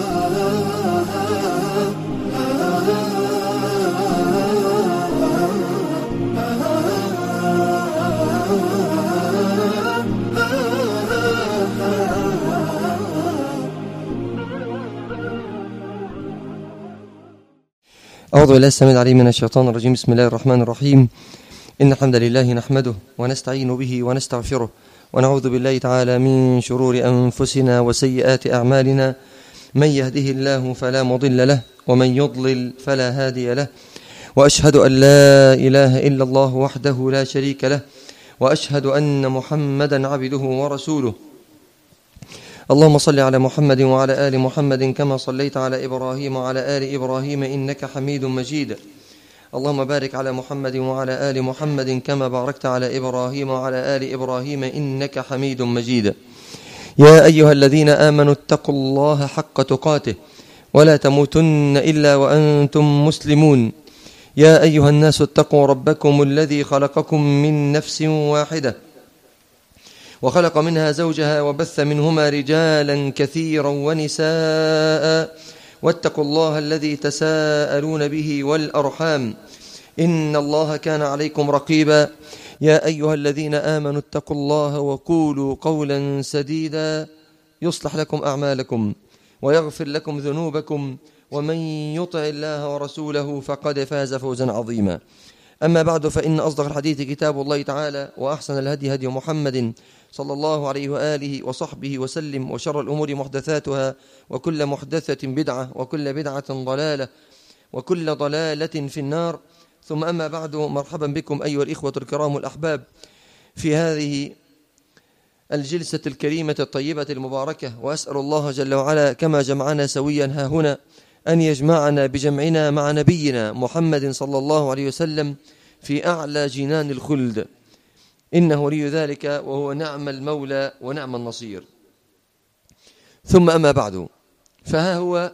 أعوذ بالله السميع العليم من الشيطان الرجيم بسم الله الرحمن الرحيم إن الحمد لله نحمده ونستعين به ونستغفره ونعوذ بالله تعالى من شرور أنفسنا وسيئات أعمالنا من يهده الله فلا مضل له ومن يضلل فلا هادي له وأشهد أن لا إله إلا الله وحده لا شريك له وأشهد أن محمدا عبده ورسوله اللهم صل على محمد وعلى آل محمد كما صليت على إبراهيم وعلى آل إبراهيم إنك حميد مجيد اللهم بارك على محمد وعلى آل محمد كما باركت على إبراهيم وعلى آل إبراهيم إنك حميد مجيد يا أيها الذين آمنوا اتقوا الله حق تقاته ولا تموتن إلا وأنتم مسلمون يا أيها الناس اتقوا ربكم الذي خلقكم من نفس واحدة وخلق منها زوجها وبث منهما رجالا كثيرا ونساء واتقوا الله الذي تساءلون به والأرحام إن الله كان عليكم رقيبا يا أيها الذين آمنوا اتقوا الله وقولوا قولا سديدا يصلح لكم أعمالكم ويغفر لكم ذنوبكم ومن يطع الله ورسوله فقد فاز فوزا عظيما أما بعد فإن أصدق الحديث كتاب الله تعالى وأحسن الهدي هدي محمد صلى الله عليه وآله وصحبه وسلم وشر الأمور محدثاتها وكل محدثة بدعة وكل بدعة ضلالة وكل ضلالة في النار ثم أما بعد مرحبا بكم أيها الإخوة الكرام الأحباب في هذه الجلسة الكريمة الطيبة المباركة وأسأل الله جل وعلا كما جمعنا سويا ها هنا أن يجمعنا بجمعنا مع نبينا محمد صلى الله عليه وسلم في أعلى جنان الخلد إنه ولي ذلك وهو نعم المولى ونعم النصير ثم أما بعد فها هو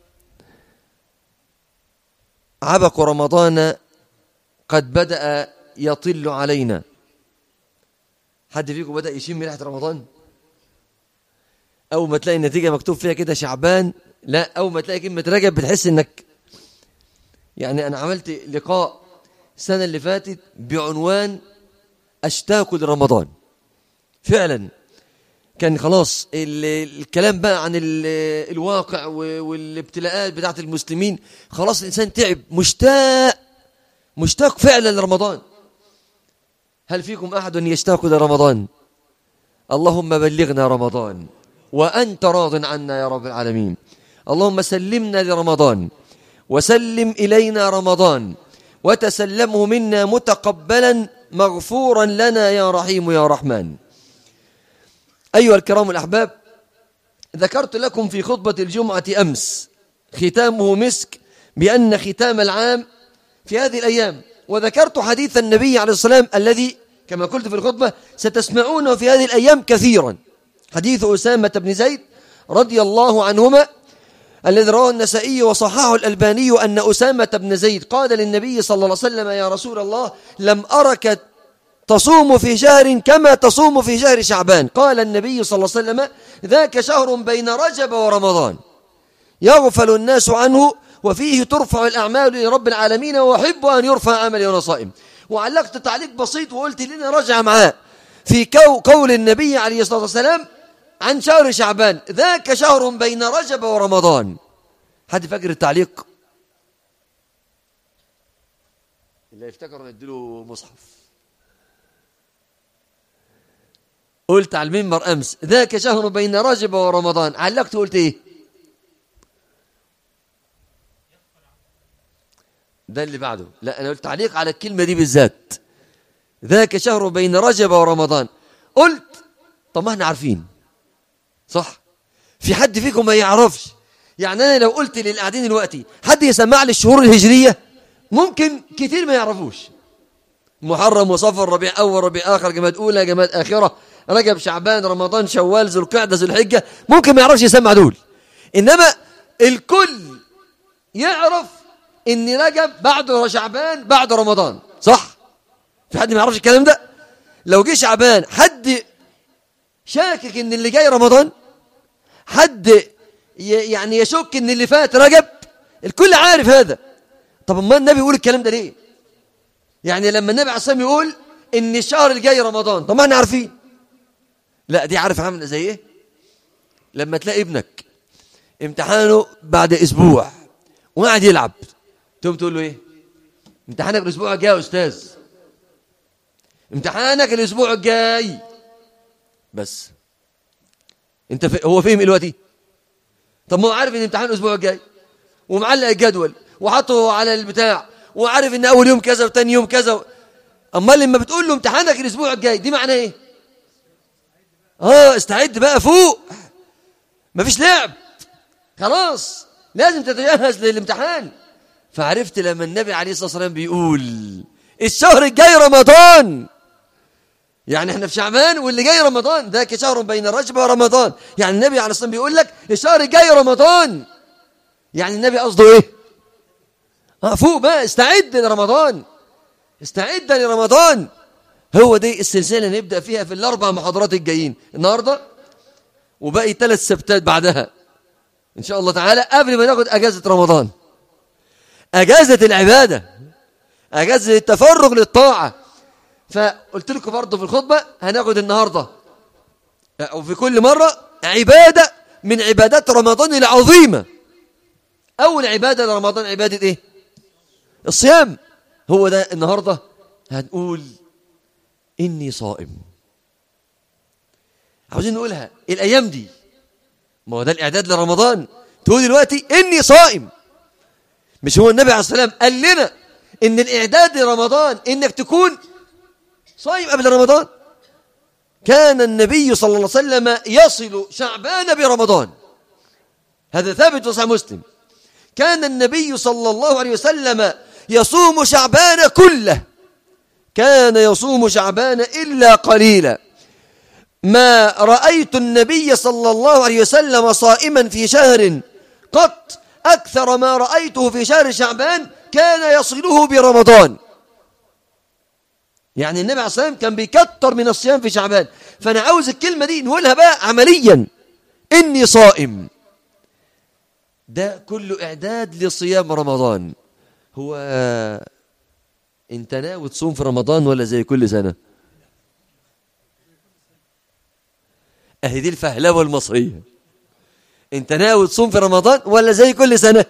عبق رمضان قد بدأ يطل علينا حد فيكم بدأ يشم ريحة رمضان أول ما تلاقي النتيجة مكتوب فيها كده شعبان لا أول ما تلاقي كلمة رجب بتحس إنك يعني أنا عملت لقاء السنة اللي فاتت بعنوان أشتاق لرمضان فعلا كان خلاص الكلام بقى عن الواقع والابتلاءات بتاعت المسلمين خلاص الإنسان تعب مشتاق مشتاق فعلا لرمضان هل فيكم أحد يشتاق لرمضان اللهم بلغنا رمضان وأنت راض عنا يا رب العالمين اللهم سلمنا لرمضان وسلم إلينا رمضان وتسلمه منا متقبلا مغفورا لنا يا رحيم يا رحمن أيها الكرام الأحباب ذكرت لكم في خطبة الجمعة أمس ختامه مسك بأن ختام العام في هذه الأيام وذكرت حديث النبي عليه الصلاة والسلام الذي كما قلت في الخطبة ستسمعونه في هذه الأيام كثيرا حديث أسامة بن زيد رضي الله عنهما الذي رواه النسائي وصححه الألباني أن أسامة بن زيد قال للنبي صلى الله عليه وسلم يا رسول الله لم أرك تصوم في شهر كما تصوم في شهر شعبان قال النبي صلى الله عليه وسلم ذاك شهر بين رجب ورمضان يغفل الناس عنه وفيه ترفع الأعمال لرب العالمين وأحب أن يرفع عملي وأنا صائم وعلقت تعليق بسيط وقلت لنا رجع معاه في قول النبي عليه الصلاة والسلام عن شهر شعبان ذاك شهر بين رجب ورمضان حد فاكر التعليق اللي يفتكر نديله مصحف قلت على المنبر أمس ذاك شهر بين رجب ورمضان علقت قلت إيه ده اللي بعده لا أنا قلت تعليق على الكلمة دي بالذات ذاك شهر بين رجب ورمضان قلت طب ما احنا عارفين صح في حد فيكم ما يعرفش يعني أنا لو قلت للقاعدين دلوقتي حد يسمع لي الشهور الهجرية ممكن كتير ما يعرفوش محرم وصفر ربيع أول ربيع آخر جماد أولى جماد آخرة رجب شعبان رمضان شوال ذو القعدة ذو الحجة ممكن ما يعرفش يسمع دول إنما الكل يعرف إن رجب بعد شعبان بعد رمضان صح في حد ما يعرفش الكلام ده لو جه شعبان حد شاكك إن اللي جاي رمضان حد يعني يشك ان اللي فات رجب الكل عارف هذا طب ما النبي يقول الكلام ده ليه يعني لما النبي عليه الصلاه يقول ان الشهر الجاي رمضان طب ما احنا عارفين لا دي عارف عامله زي ايه لما تلاقي ابنك امتحانه بعد اسبوع وقاعد يلعب تقوم تقول له ايه امتحانك الاسبوع الجاي يا استاذ امتحانك الاسبوع الجاي بس انت في هو فهم دلوقتي طب ما هو عارف ان امتحان الاسبوع الجاي ومعلق الجدول وحطه على البتاع وعارف ان اول يوم كذا وثاني يوم كذا امال لما بتقول له امتحانك الاسبوع الجاي دي معناه ايه اه استعد بقى فوق مفيش لعب خلاص لازم تتجهز للامتحان فعرفت لما النبي عليه الصلاه والسلام بيقول الشهر الجاي رمضان يعني احنا في شعبان واللي جاي رمضان ذاك شهر بين رجب ورمضان يعني النبي عليه الصلاه والسلام بيقول لك الشهر الجاي رمضان يعني النبي قصده ايه اه فوق بقى استعد لرمضان استعد لرمضان هو دي السلسله نبدا فيها في الاربع محاضرات الجايين النهارده وباقي ثلاث سبتات بعدها ان شاء الله تعالى قبل ما ناخد اجازه رمضان اجازه العباده اجازه التفرغ للطاعه فقلت لكم برضه في الخطبه هناخد النهارده او في كل مره عباده من عبادات رمضان العظيمه اول عباده لرمضان عباده ايه الصيام هو ده النهارده هنقول اني صائم عاوزين نقولها الايام دي ما هو ده الاعداد لرمضان تقول دلوقتي اني صائم مش هو النبي عليه الصلاه والسلام قال لنا ان الاعداد لرمضان انك تكون صايم قبل رمضان كان النبي صلى الله عليه وسلم يصل شعبان برمضان هذا ثابت في صحيح مسلم كان النبي صلى الله عليه وسلم يصوم شعبان كله كان يصوم شعبان إلا قليلا ما رأيت النبي صلى الله عليه وسلم صائما في شهر قط أكثر ما رأيته في شهر شعبان كان يصله برمضان يعني النبي عليه الصلاة والسلام كان بيكتر من الصيام في شعبان فأنا عاوز الكلمة دي نقولها بقى عمليا إني صائم ده كله إعداد لصيام رمضان هو انت ناوي تصوم في رمضان ولا زي كل سنة اهي دي الفهلوة المصرية انت ناوي تصوم في رمضان ولا زي كل سنة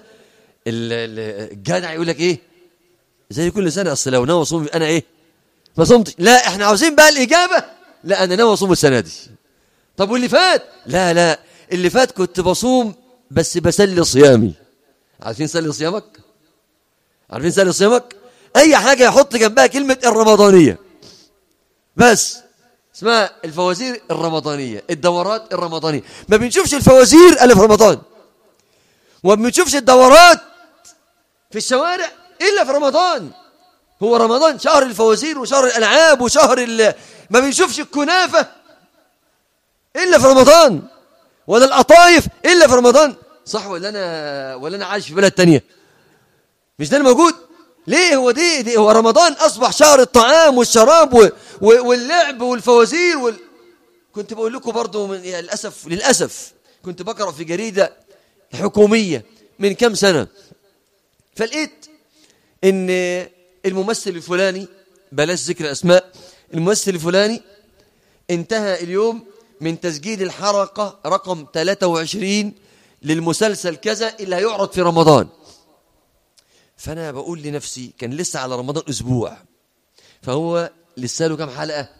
الجدع يقول لك ايه زي كل سنة اصل لو ناوي اصوم انا ايه ما صمتش لا احنا عاوزين بقى الاجابة لا انا ناوي اصوم السنة دي طب واللي فات لا لا اللي فات كنت بصوم بس بسلي صيامي عارفين سلي صيامك عارفين سلي صيامك اي حاجة يحط جنبها كلمة الرمضانية بس اسمها الفوازير الرمضانية الدورات الرمضانية ما بنشوفش الفوازير الا في رمضان وما بنشوفش الدورات في الشوارع الا في رمضان هو رمضان شهر الفوازير وشهر الالعاب وشهر ال... ما بنشوفش الكنافة الا في رمضان ولا القطايف الا في رمضان صح ولا انا ولا انا عايش في بلد تانية مش ده الموجود ليه هو دي, دي هو رمضان أصبح شهر الطعام والشراب و و واللعب والفوازير وال... كنت بقول لكم برضو من يعني للأسف للأسف كنت بقرأ في جريدة حكومية من كم سنة فلقيت ان الممثل الفلاني بلاش ذكر أسماء الممثل الفلاني انتهى اليوم من تسجيل الحلقة رقم 23 للمسلسل كذا اللي هيعرض في رمضان فأنا بقول لنفسي كان لسه على رمضان أسبوع فهو لسه له كم حلقة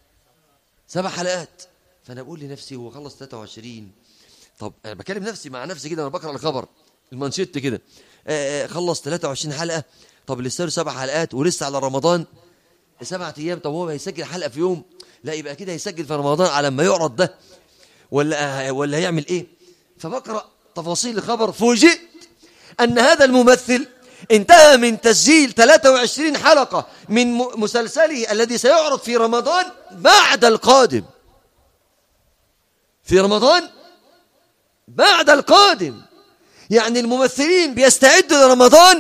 سبع حلقات فأنا بقول لنفسي هو خلص 23 طب أنا بكلم نفسي مع نفسي كده أنا بقرأ الخبر المانشيت كده خلص 23 حلقة طب لسه له سبع حلقات ولسه على رمضان سبعة أيام طب هو هيسجل حلقة في يوم لا يبقى كده هيسجل في رمضان على ما يعرض ده ولا ولا هيعمل إيه فبقرأ تفاصيل الخبر فوجئت أن هذا الممثل انتهى من تسجيل 23 حلقة من مسلسله الذي سيعرض في رمضان بعد القادم في رمضان بعد القادم يعني الممثلين بيستعدوا لرمضان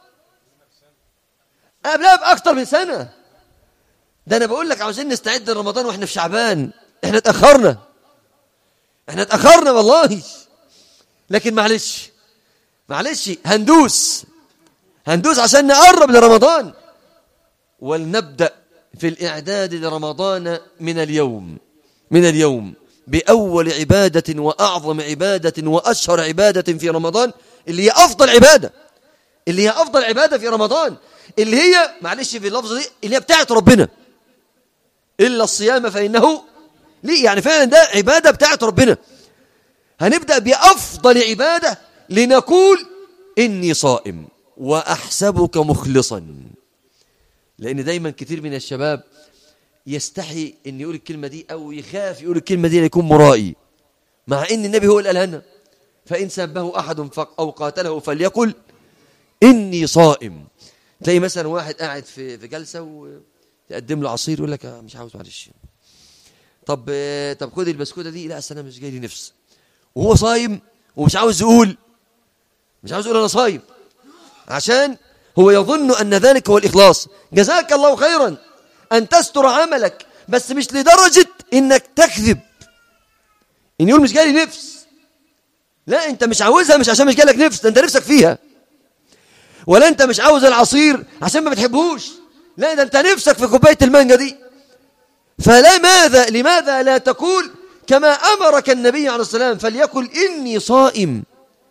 قبلها بأكثر من سنة ده أنا بقول لك عاوزين نستعد لرمضان وإحنا في شعبان إحنا اتأخرنا إحنا اتأخرنا والله لكن معلش معلش هندوس هندوس عشان نقرب لرمضان ولنبدأ في الإعداد لرمضان من اليوم من اليوم بأول عبادة وأعظم عبادة وأشهر عبادة في رمضان اللي هي أفضل عبادة اللي هي أفضل عبادة في رمضان اللي هي معلش في اللفظ دي اللي هي بتاعت ربنا إلا الصيام فإنه ليه يعني فعلا ده عبادة بتاعت ربنا هنبدأ بأفضل عبادة لنقول إني صائم وأحسبك مخلصا لأن دايما كثير من الشباب يستحي أن يقول الكلمة دي أو يخاف يقول الكلمة دي ليكون مرائي مع أن النبي هو اللي قالها لنا فإن سبه أحد أو قاتله فليقل إني صائم تلاقي مثلا واحد قاعد في في جلسة وتقدم له عصير يقول لك مش عاوز معلش طب طب خد البسكوته دي لا انا مش جاي لي نفس وهو صايم ومش عاوز يقول مش عاوز يقول انا صايم عشان هو يظن ان ذلك هو الاخلاص جزاك الله خيرا ان تستر عملك بس مش لدرجه انك تكذب ان يقول مش جاي لي نفس لا انت مش عاوزها مش عشان مش جاي لك نفس ده انت نفسك فيها ولا انت مش عاوز العصير عشان ما بتحبهوش لا ده انت نفسك في كوبايه المانجا دي فلا ماذا لماذا لا تقول كما امرك النبي عليه السلام فليقل اني صائم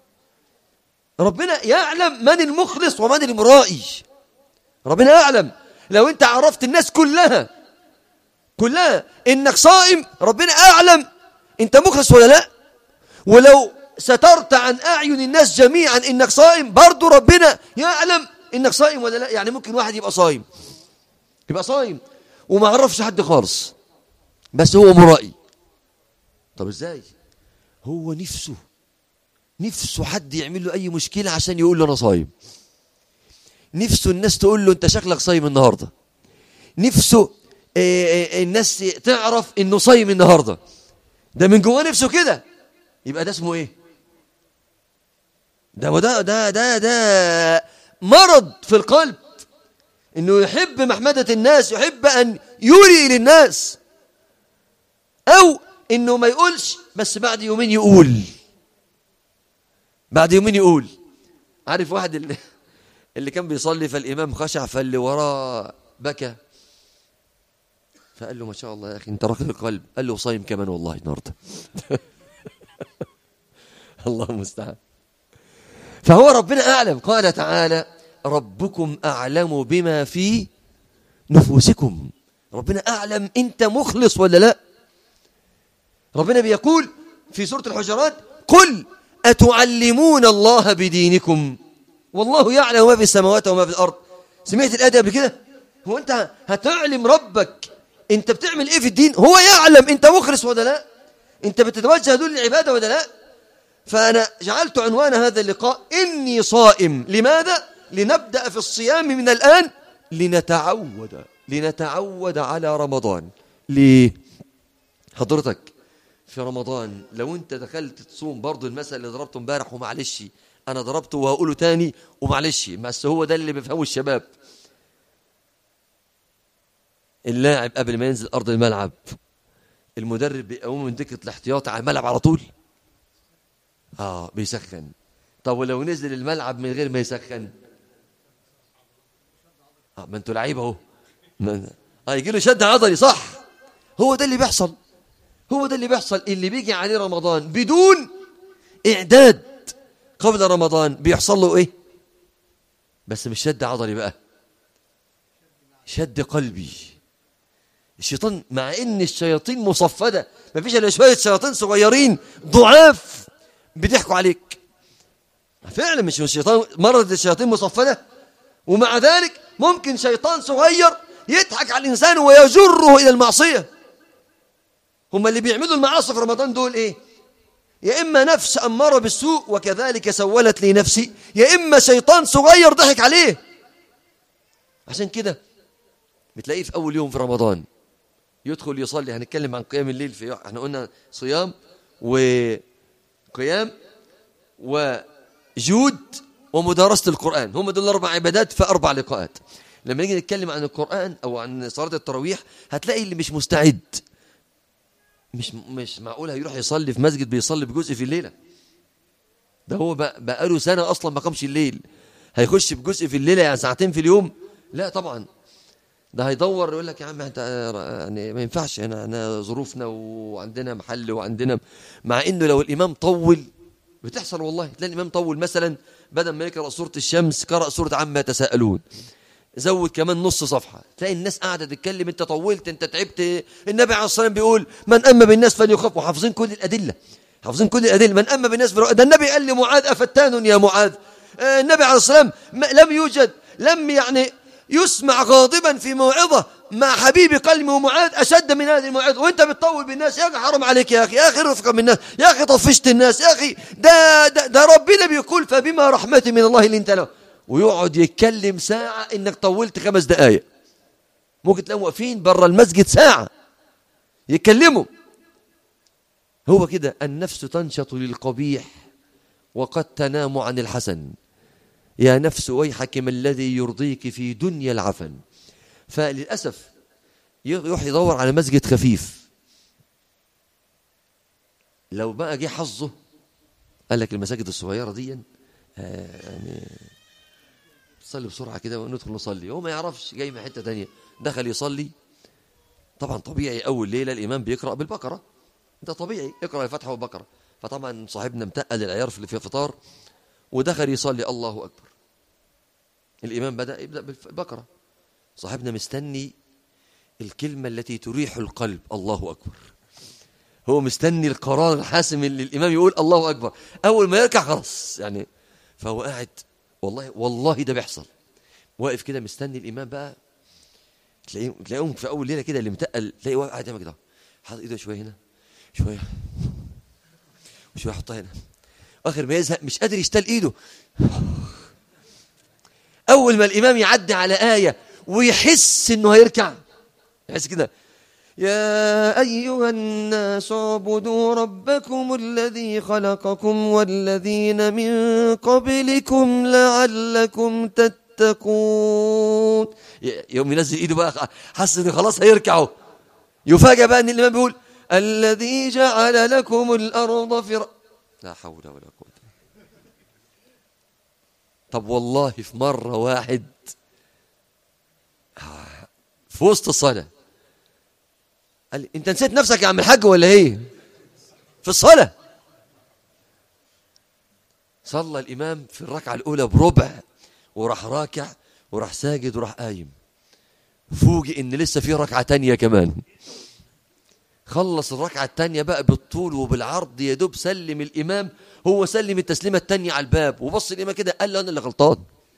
ربنا يعلم من المخلص ومن المرائي ربنا يعلم لو انت عرفت الناس كلها كلها انك صائم ربنا اعلم انت مخلص ولا لا ولو سترت عن اعين الناس جميعا انك صائم برضو ربنا يعلم انك صائم ولا لا يعني ممكن واحد يبقى صائم يبقى صائم وما عرفش حد خالص بس هو مرائي طب ازاي هو نفسه نفسه حد يعمل له اي مشكله عشان يقول له انا صايم نفسه الناس تقول له انت شكلك صايم النهارده نفسه الناس تعرف انه صايم النهارده ده من جواه نفسه كده يبقى ده اسمه ايه ده وده ده ده ده مرض في القلب انه يحب محمدة الناس يحب ان يري للناس او انه ما يقولش بس بعد يومين يقول بعد يومين يقول عارف واحد اللي, اللي كان بيصلي فالامام خشع فاللي وراه بكى فقال له ما شاء الله يا اخي انت رقيق القلب قال له صايم كمان والله النهارده الله المستعان فهو ربنا اعلم قال تعالى ربكم اعلم بما في نفوسكم ربنا اعلم انت مخلص ولا لا ربنا بيقول في سوره الحجرات قل اتعلمون الله بدينكم والله يعلم ما في السماوات وما في الارض سمعت الايه قبل كده هو انت هتعلم ربك انت بتعمل ايه في الدين هو يعلم انت مخلص ولا لا انت بتتوجه دول العباده ولا لا فانا جعلت عنوان هذا اللقاء اني صائم لماذا لنبدا في الصيام من الان لنتعود لنتعود على رمضان ليه حضرتك في رمضان لو انت دخلت تصوم برضو المثل اللي ضربته امبارح ومعلش انا ضربته وهقوله تاني ومعلش بس هو ده اللي بيفهمه الشباب اللاعب قبل ما ينزل ارض الملعب المدرب بيقوم من دكه الاحتياط على الملعب على طول اه بيسخن طب ولو نزل الملعب من غير ما يسخن اه ما انتوا لعيبه اهو اه يجي له شد عضلي صح هو ده اللي بيحصل هو ده اللي بيحصل اللي بيجي عليه رمضان بدون اعداد قبل رمضان بيحصل له ايه بس مش شد عضلي بقى شد قلبي الشيطان مع ان الشياطين مصفده ما فيش الا شويه شياطين صغيرين ضعاف بيضحكوا عليك فعلا مش الشيطان مرض الشياطين مصفده ومع ذلك ممكن شيطان صغير يضحك على الانسان ويجره الى المعصيه هم اللي بيعملوا المعاصي في رمضان دول ايه يا اما نفس اماره بالسوء وكذلك سولت لي نفسي يا اما شيطان صغير ضحك عليه عشان كده بتلاقيه في اول يوم في رمضان يدخل يصلي هنتكلم عن قيام الليل في احنا قلنا صيام وقيام وجود ومدارسة القرآن هم دول الأربع عبادات في أربع لقاءات لما نيجي نتكلم عن القرآن أو عن صلاة التراويح هتلاقي اللي مش مستعد مش مش معقول هيروح يصلي في مسجد بيصلي بجزء في الليلة ده هو بقى بقاله سنة أصلا ما قامش الليل هيخش بجزء في الليلة يعني ساعتين في اليوم لا طبعا ده هيدور يقول لك يا عم انت يعني ما ينفعش انا انا ظروفنا وعندنا محل وعندنا مع انه لو الامام طول بتحصل والله تلاقي الامام طول مثلا بدل ما يقرا سوره الشمس قرا سوره عما يتساءلون زود كمان نص صفحه تلاقي الناس قاعده تتكلم انت طولت انت تعبت النبي عليه الصلاه والسلام بيقول من اما بالناس فليخف وحافظين كل الادله حافظين كل الادله من اما بالناس فليخف ده النبي قال لمعاذ افتان يا معاذ آه، النبي عليه الصلاه والسلام لم يوجد لم يعني يسمع غاضبا في موعظة مع حبيب قلبي ومعاذ أشد من هذه الموعظة وانت بتطول بالناس يا أخي حرام عليك يا أخي يا أخي رفقا بالناس يا أخي طفشت الناس يا أخي ده, ده, ده ربنا بيقول فبما رحمة من الله اللي انت له ويقعد يتكلم ساعة انك طولت خمس دقايق ممكن تلاقيهم واقفين برا المسجد ساعة يتكلموا هو كده النفس تنشط للقبيح وقد تنام عن الحسن يا نفس ويحك ما الذي يرضيك في دنيا العفن فللأسف يروح يدور على مسجد خفيف لو بقى جه حظه قال لك المساجد الصغيرة دي آه يعني صلي بسرعة كده وندخل نصلي هو ما يعرفش جاي من حتة تانية دخل يصلي طبعا طبيعي أول ليلة الإمام بيقرأ بالبقرة ده طبيعي اقرأ الفاتحة والبقرة فطبعا صاحبنا متقل العيار في الفطار ودخل يصلي الله أكبر الإمام بدأ يبدأ بالبقرة صاحبنا مستني الكلمة التي تريح القلب الله أكبر هو مستني القرار الحاسم اللي الإمام يقول الله أكبر أول ما يركع خلاص يعني فهو قاعد والله والله ده بيحصل واقف كده مستني الإمام بقى تلاقيه تلاقيهم في أول ليلة كده اللي متقل تلاقيه واقف قاعد يعمل كده حاطط إيده شوية هنا شوية وشوية يحطها هنا آخر ما يزهق مش قادر يشتل إيده أول ما الإمام يعدي على آية ويحس إنه هيركع يحس كده يا أيها الناس اعبدوا ربكم الذي خلقكم والذين من قبلكم لعلكم تتقون يوم ينزل إيده بقى حس إنه خلاص هيركعوا يفاجأ بقى إن الإمام بيقول الذي جعل لكم الأرض فر لا حول ولا قوة طب والله في مرة واحد في وسط الصلاة قال لي انت نسيت نفسك يا عم الحاج ولا ايه في الصلاة صلى الإمام في الركعة الأولى بربع وراح راكع وراح ساجد وراح قايم فوجئ إن لسه في ركعة تانية كمان خلص الركعة التانية بقى بالطول وبالعرض يا دوب سلم الإمام هو سلم التسليمة التانية على الباب وبص الإمام كده قال له أنا اللي غلطان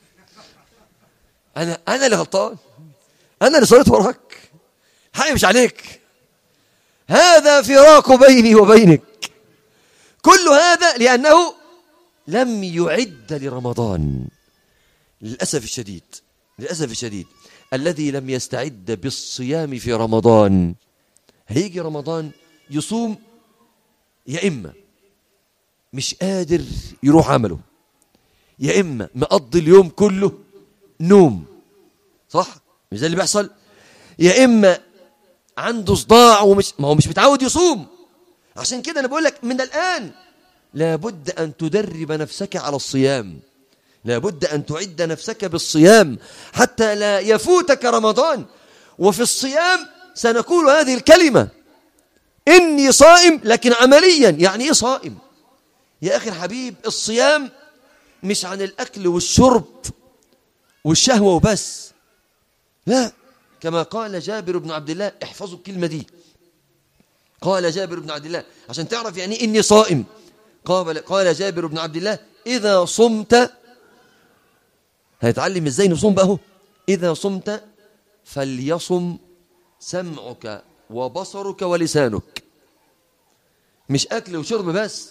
أنا أنا اللي غلطان أنا اللي صليت وراك حقي مش عليك هذا فراق بيني وبينك كل هذا لأنه لم يعد لرمضان للأسف الشديد للأسف الشديد الذي لم يستعد بالصيام في رمضان هيجي رمضان يصوم يا إما مش قادر يروح عمله يا إما مقضي اليوم كله نوم صح مش ده اللي بيحصل يا إما عنده صداع ومش ما هو مش متعود يصوم عشان كده أنا بقول لك من الآن لابد أن تدرب نفسك على الصيام لابد أن تعد نفسك بالصيام حتى لا يفوتك رمضان وفي الصيام سنقول هذه الكلمة إني صائم لكن عمليا يعني إيه صائم يا أخي الحبيب الصيام مش عن الأكل والشرب والشهوة وبس لا كما قال جابر بن عبد الله احفظوا الكلمة دي قال جابر بن عبد الله عشان تعرف يعني إني صائم قال, قال جابر بن عبد الله إذا صمت هيتعلم إزاي نصوم بقى إذا صمت فليصم سمعك وبصرك ولسانك مش أكل وشرب بس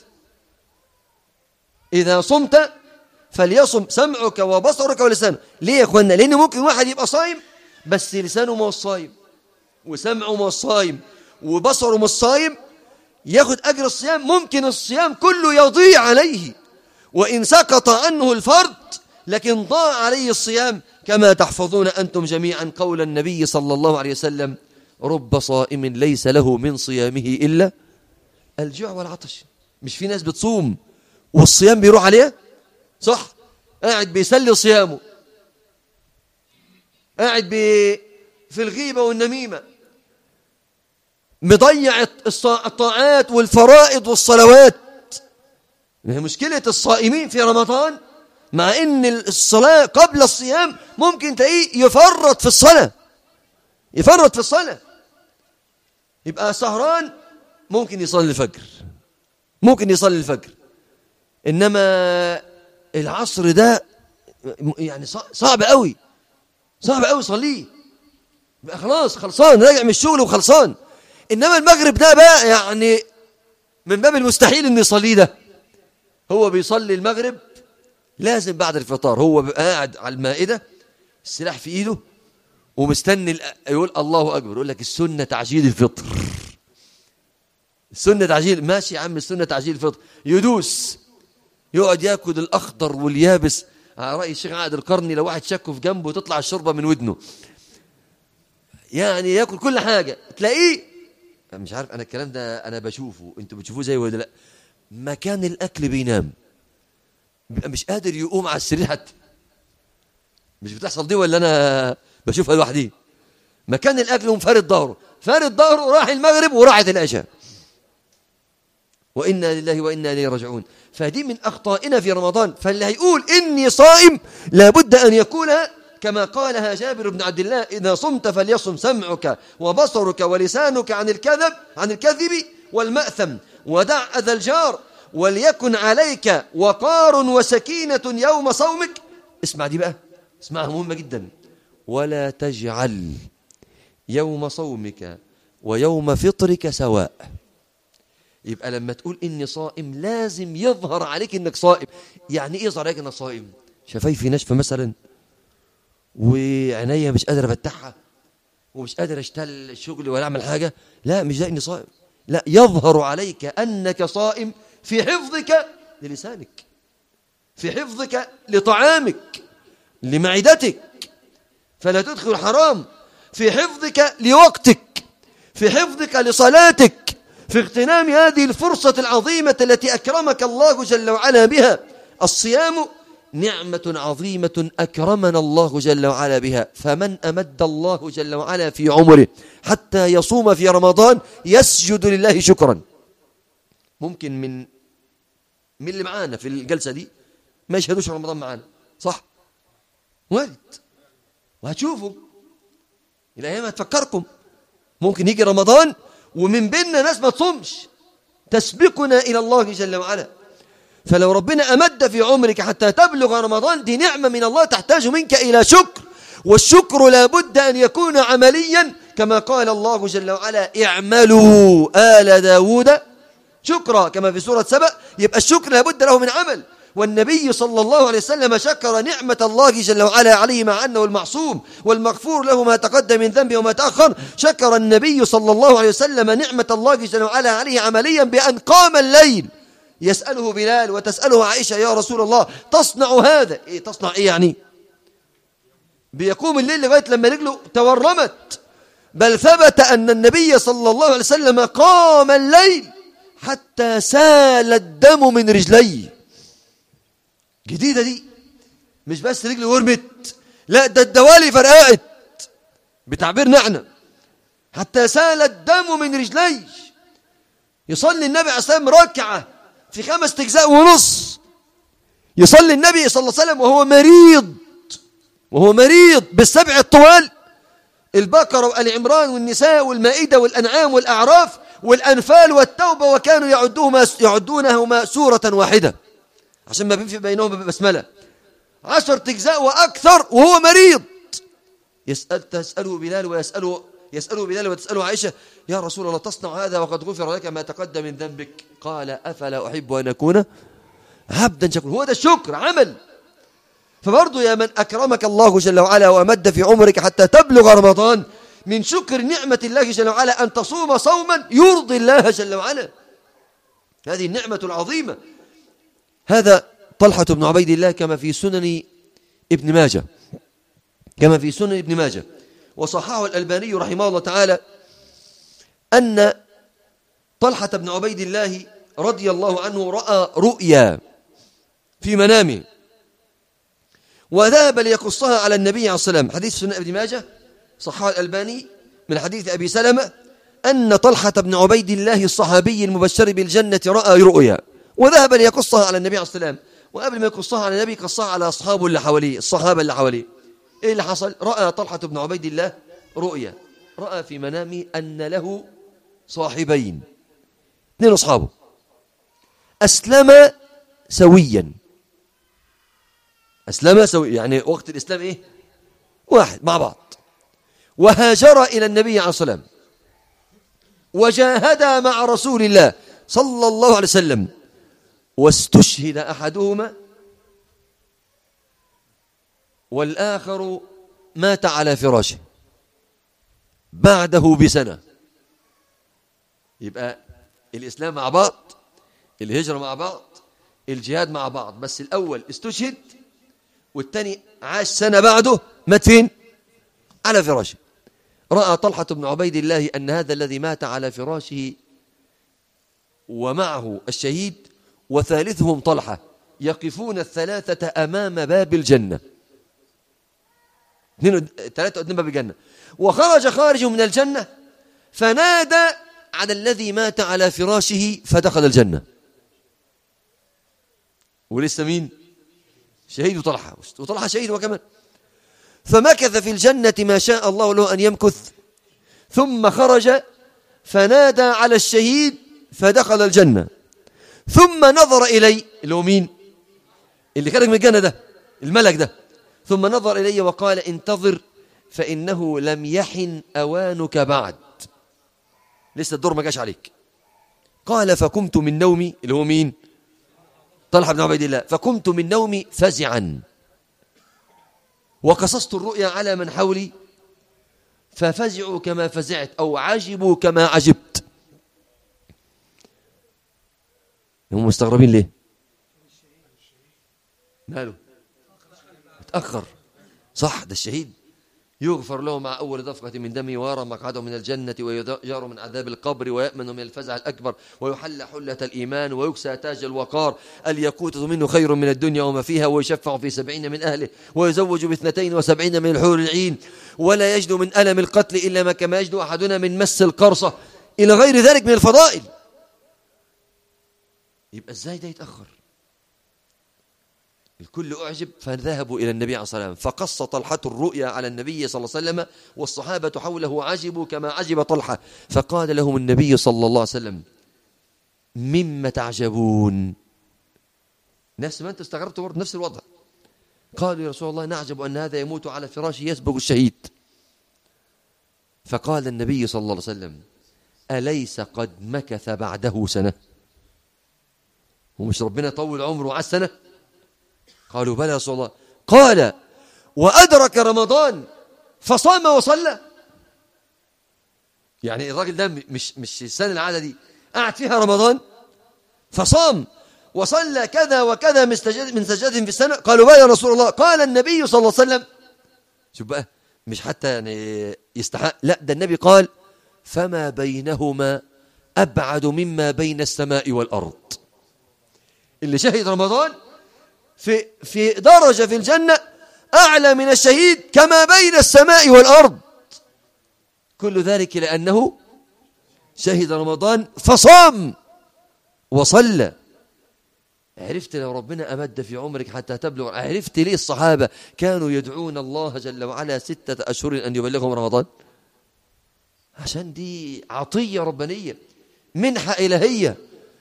إذا صمت فليصم سمعك وبصرك ولسانك ليه يا أخوانا لأن ممكن واحد يبقى صايم بس لسانه ما هو صايم وسمعه ما هو صايم وبصره مش صايم ياخد أجر الصيام ممكن الصيام كله يضيع عليه وإن سقط عنه الفرد لكن ضاع عليه الصيام كما تحفظون أنتم جميعا قول النبي صلى الله عليه وسلم رب صائم ليس له من صيامه إلا الجوع والعطش مش في ناس بتصوم والصيام بيروح عليه صح قاعد بيسلي صيامه قاعد بي في الغيبة والنميمة مضيع الطاعات والفرائض والصلوات مشكلة الصائمين في رمضان مع ان الصلاة قبل الصيام ممكن تلاقيه يفرط في الصلاة يفرط في الصلاة يبقى سهران ممكن يصلي الفجر ممكن يصلي الفجر إنما العصر ده يعني صعب قوي صعب قوي يصليه بقى خلاص خلصان راجع من الشغل وخلصان إنما المغرب ده بقى يعني من باب المستحيل إن يصليه ده هو بيصلي المغرب لازم بعد الفطار هو قاعد على المائدة السلاح في إيده ومستني يقول الله أكبر يقول لك السنة تعجيل الفطر السنة تعجيل ماشي يا عم السنة تعجيل الفطر يدوس يقعد ياكل الأخضر واليابس على رأي الشيخ عائد القرني لو واحد شكه في جنبه تطلع الشوربة من ودنه يعني ياكل كل حاجة تلاقيه مش عارف أنا الكلام ده أنا بشوفه أنتوا بتشوفوه زي ولا لا مكان الأكل بينام بيبقى مش قادر يقوم على السرير حتى مش بتحصل دي ولا أنا بشوفها لوحدي مكان الأكل ومفارد ظهره فارد ظهره راح المغرب وراحت العشاء وإنا لله وإنا إليه راجعون فدي من أخطائنا في رمضان فاللي هيقول إني صائم لابد أن يكون كما قالها جابر بن عبد الله إذا صمت فليصم سمعك وبصرك ولسانك عن الكذب عن الكذب والمأثم ودع أذى الجار وليكن عليك وقار وسكينة يوم صومك اسمع دي بقى اسمعها مهمة جدا ولا تجعل يوم صومك ويوم فطرك سواء يبقى لما تقول إني صائم لازم يظهر عليك إنك صائم يعني إيه يظهر عليك إنك صائم شفايفي ناشفة مثلا وعينيا مش قادر أفتحها ومش قادر أشتغل الشغل ولا أعمل حاجة لا مش ده إني صائم لا يظهر عليك أنك صائم في حفظك للسانك في حفظك لطعامك لمعدتك فلا تدخل حرام في حفظك لوقتك في حفظك لصلاتك في اغتنام هذه الفرصة العظيمة التي أكرمك الله جل وعلا بها الصيام نعمة عظيمة أكرمنا الله جل وعلا بها فمن أمد الله جل وعلا في عمره حتى يصوم في رمضان يسجد لله شكرا ممكن من من اللي معانا في الجلسة دي ما يشهدوش رمضان معانا صح وارد وهتشوفوا الأيام هتفكركم ممكن يجي رمضان ومن بيننا ناس ما تصومش تسبقنا إلى الله جل وعلا فلو ربنا أمد في عمرك حتى تبلغ رمضان دي نعمة من الله تحتاج منك إلى شكر والشكر لابد أن يكون عمليا كما قال الله جل وعلا اعملوا آل داود شكرا كما في سورة سبأ يبقى الشكر لابد له من عمل والنبي صلى الله عليه وسلم شكر نعمة الله جل وعلا عليه مع أنه المعصوم والمغفور له ما تقدم من ذنبه وما تأخر شكر النبي صلى الله عليه وسلم نعمة الله جل وعلا عليه عمليا بأن قام الليل يسأله بلال وتسأله عائشة يا رسول الله تصنع هذا إيه تصنع إيه يعني بيقوم الليل لغاية لما رجله تورمت بل ثبت أن النبي صلى الله عليه وسلم قام الليل حتى سال الدم من رجليه جديدة دي مش بس رجلي ورمت لا ده الدوالي فرقعت بتعبير نعنى حتى سال الدم من رجلي يصلي النبي عليه الصلاة والسلام ركعة في خمس أجزاء ونص يصلي النبي صلى الله عليه وسلم وهو مريض وهو مريض بالسبع الطوال البقرة وآل عمران والنساء والمائدة والأنعام والأعراف والأنفال والتوبة وكانوا يعدوهما يعدونهما سورة واحدة عشان ما في بينهم بسملة عشر أجزاء وأكثر وهو مريض يسأل تسأله بلال ويسأله يسأله بلال وتسأله عائشة يا رسول الله تصنع هذا وقد غفر لك ما تقدم من ذنبك قال أفلا أحب أن أكون عبدا شكرا هو ده الشكر عمل فبرضه يا من أكرمك الله جل وعلا وأمد في عمرك حتى تبلغ رمضان من شكر نعمة الله جل وعلا أن تصوم صوما يرضي الله جل وعلا هذه النعمة العظيمة هذا طلحة بن عبيد الله كما في سنن ابن ماجه كما في سنن ابن ماجه وصححه الألباني رحمه الله تعالى أن طلحة بن عبيد الله رضي الله عنه رأى رؤيا في منامه وذهب ليقصها على النبي عليه الصلاة والسلام حديث سنة ابن ماجه صححه الألباني من حديث أبي سلمة أن طلحة بن عبيد الله الصحابي المبشر بالجنة رأى رؤيا وذهب ليقصها على النبي عليه الصلاة والسلام وقبل ما يقصها على النبي قصها على أصحابه اللي حواليه الصحابة اللي حواليه إيه اللي حصل رأى طلحة بن عبيد الله رؤيا رأى في منامه أن له صاحبين اثنين أصحابه أسلم سويا أسلم سويا يعني وقت الإسلام إيه واحد مع بعض وهاجر إلى النبي عليه الصلاة والسلام وجاهدا مع رسول الله صلى الله عليه وسلم واستشهد أحدهما والآخر مات على فراشه بعده بسنة يبقى الإسلام مع بعض الهجرة مع بعض الجهاد مع بعض بس الأول استشهد والتاني عاش سنة بعده مات فين على فراشه رأى طلحة بن عبيد الله أن هذا الذي مات على فراشه ومعه الشهيد وثالثهم طلحة يقفون الثلاثة أمام باب الجنة اثنين ثلاثة قدام باب الجنة وخرج خارج من الجنة فنادى على الذي مات على فراشه فدخل الجنة ولسه مين شهيد طلحة وطلحة شهيد وكمان فمكث في الجنة ما شاء الله له أن يمكث ثم خرج فنادى على الشهيد فدخل الجنة ثم نظر إلي اللي هو مين اللي خرج من الجنة ده الملك ده ثم نظر إلي وقال انتظر فإنه لم يحن أوانك بعد لسه الدور ما جاش عليك قال فقمت من نومي اللي هو مين طلحة بن عبيد الله فقمت من نومي فزعا وقصصت الرؤيا على من حولي ففزعوا كما فزعت أو عجبوا كما عجبت هم مستغربين ليه ماله متأخر صح ده الشهيد يغفر له مع أول دفقة من دمه ويرى مقعده من الجنة ويجار من عذاب القبر ويأمن من الفزع الأكبر ويحل حلة الإيمان ويكسى تاج الوقار اليقوتة منه خير من الدنيا وما فيها ويشفع في سبعين من أهله ويزوج باثنتين وسبعين من الحور العين ولا يجد من ألم القتل إلا ما كما يجد أحدنا من مس القرصة إلى غير ذلك من الفضائل يبقى ازاي ده يتأخر الكل أعجب فذهبوا إلى النبي عليه الصلاة والسلام فقص طلحة الرؤيا على النبي صلى الله عليه وسلم والصحابة حوله عجبوا كما عجب طلحة فقال لهم النبي صلى الله عليه وسلم مما تعجبون نفس ما أنت استغربت برضه نفس الوضع قالوا يا رسول الله نعجب أن هذا يموت على فراشه يسبق الشهيد فقال النبي صلى الله عليه وسلم أليس قد مكث بعده سنة ومش ربنا طول عمره على السنة قالوا بلى يا رسول الله قال وأدرك رمضان فصام وصلى يعني الراجل ده مش مش السنة العادة دي قعد فيها رمضان فصام وصلى كذا وكذا من سجد من سجد في السنة قالوا بلى يا رسول الله قال النبي صلى الله عليه وسلم شوف بقى مش حتى يعني يستحق لا ده النبي قال فما بينهما أبعد مما بين السماء والأرض اللي شهد رمضان في في درجة في الجنة أعلى من الشهيد كما بين السماء والأرض كل ذلك لأنه شهد رمضان فصام وصلى عرفت لو ربنا أمد في عمرك حتى تبلغ عرفت ليه الصحابة كانوا يدعون الله جل وعلا ستة أشهر أن يبلغهم رمضان عشان دي عطية ربانية منحة إلهية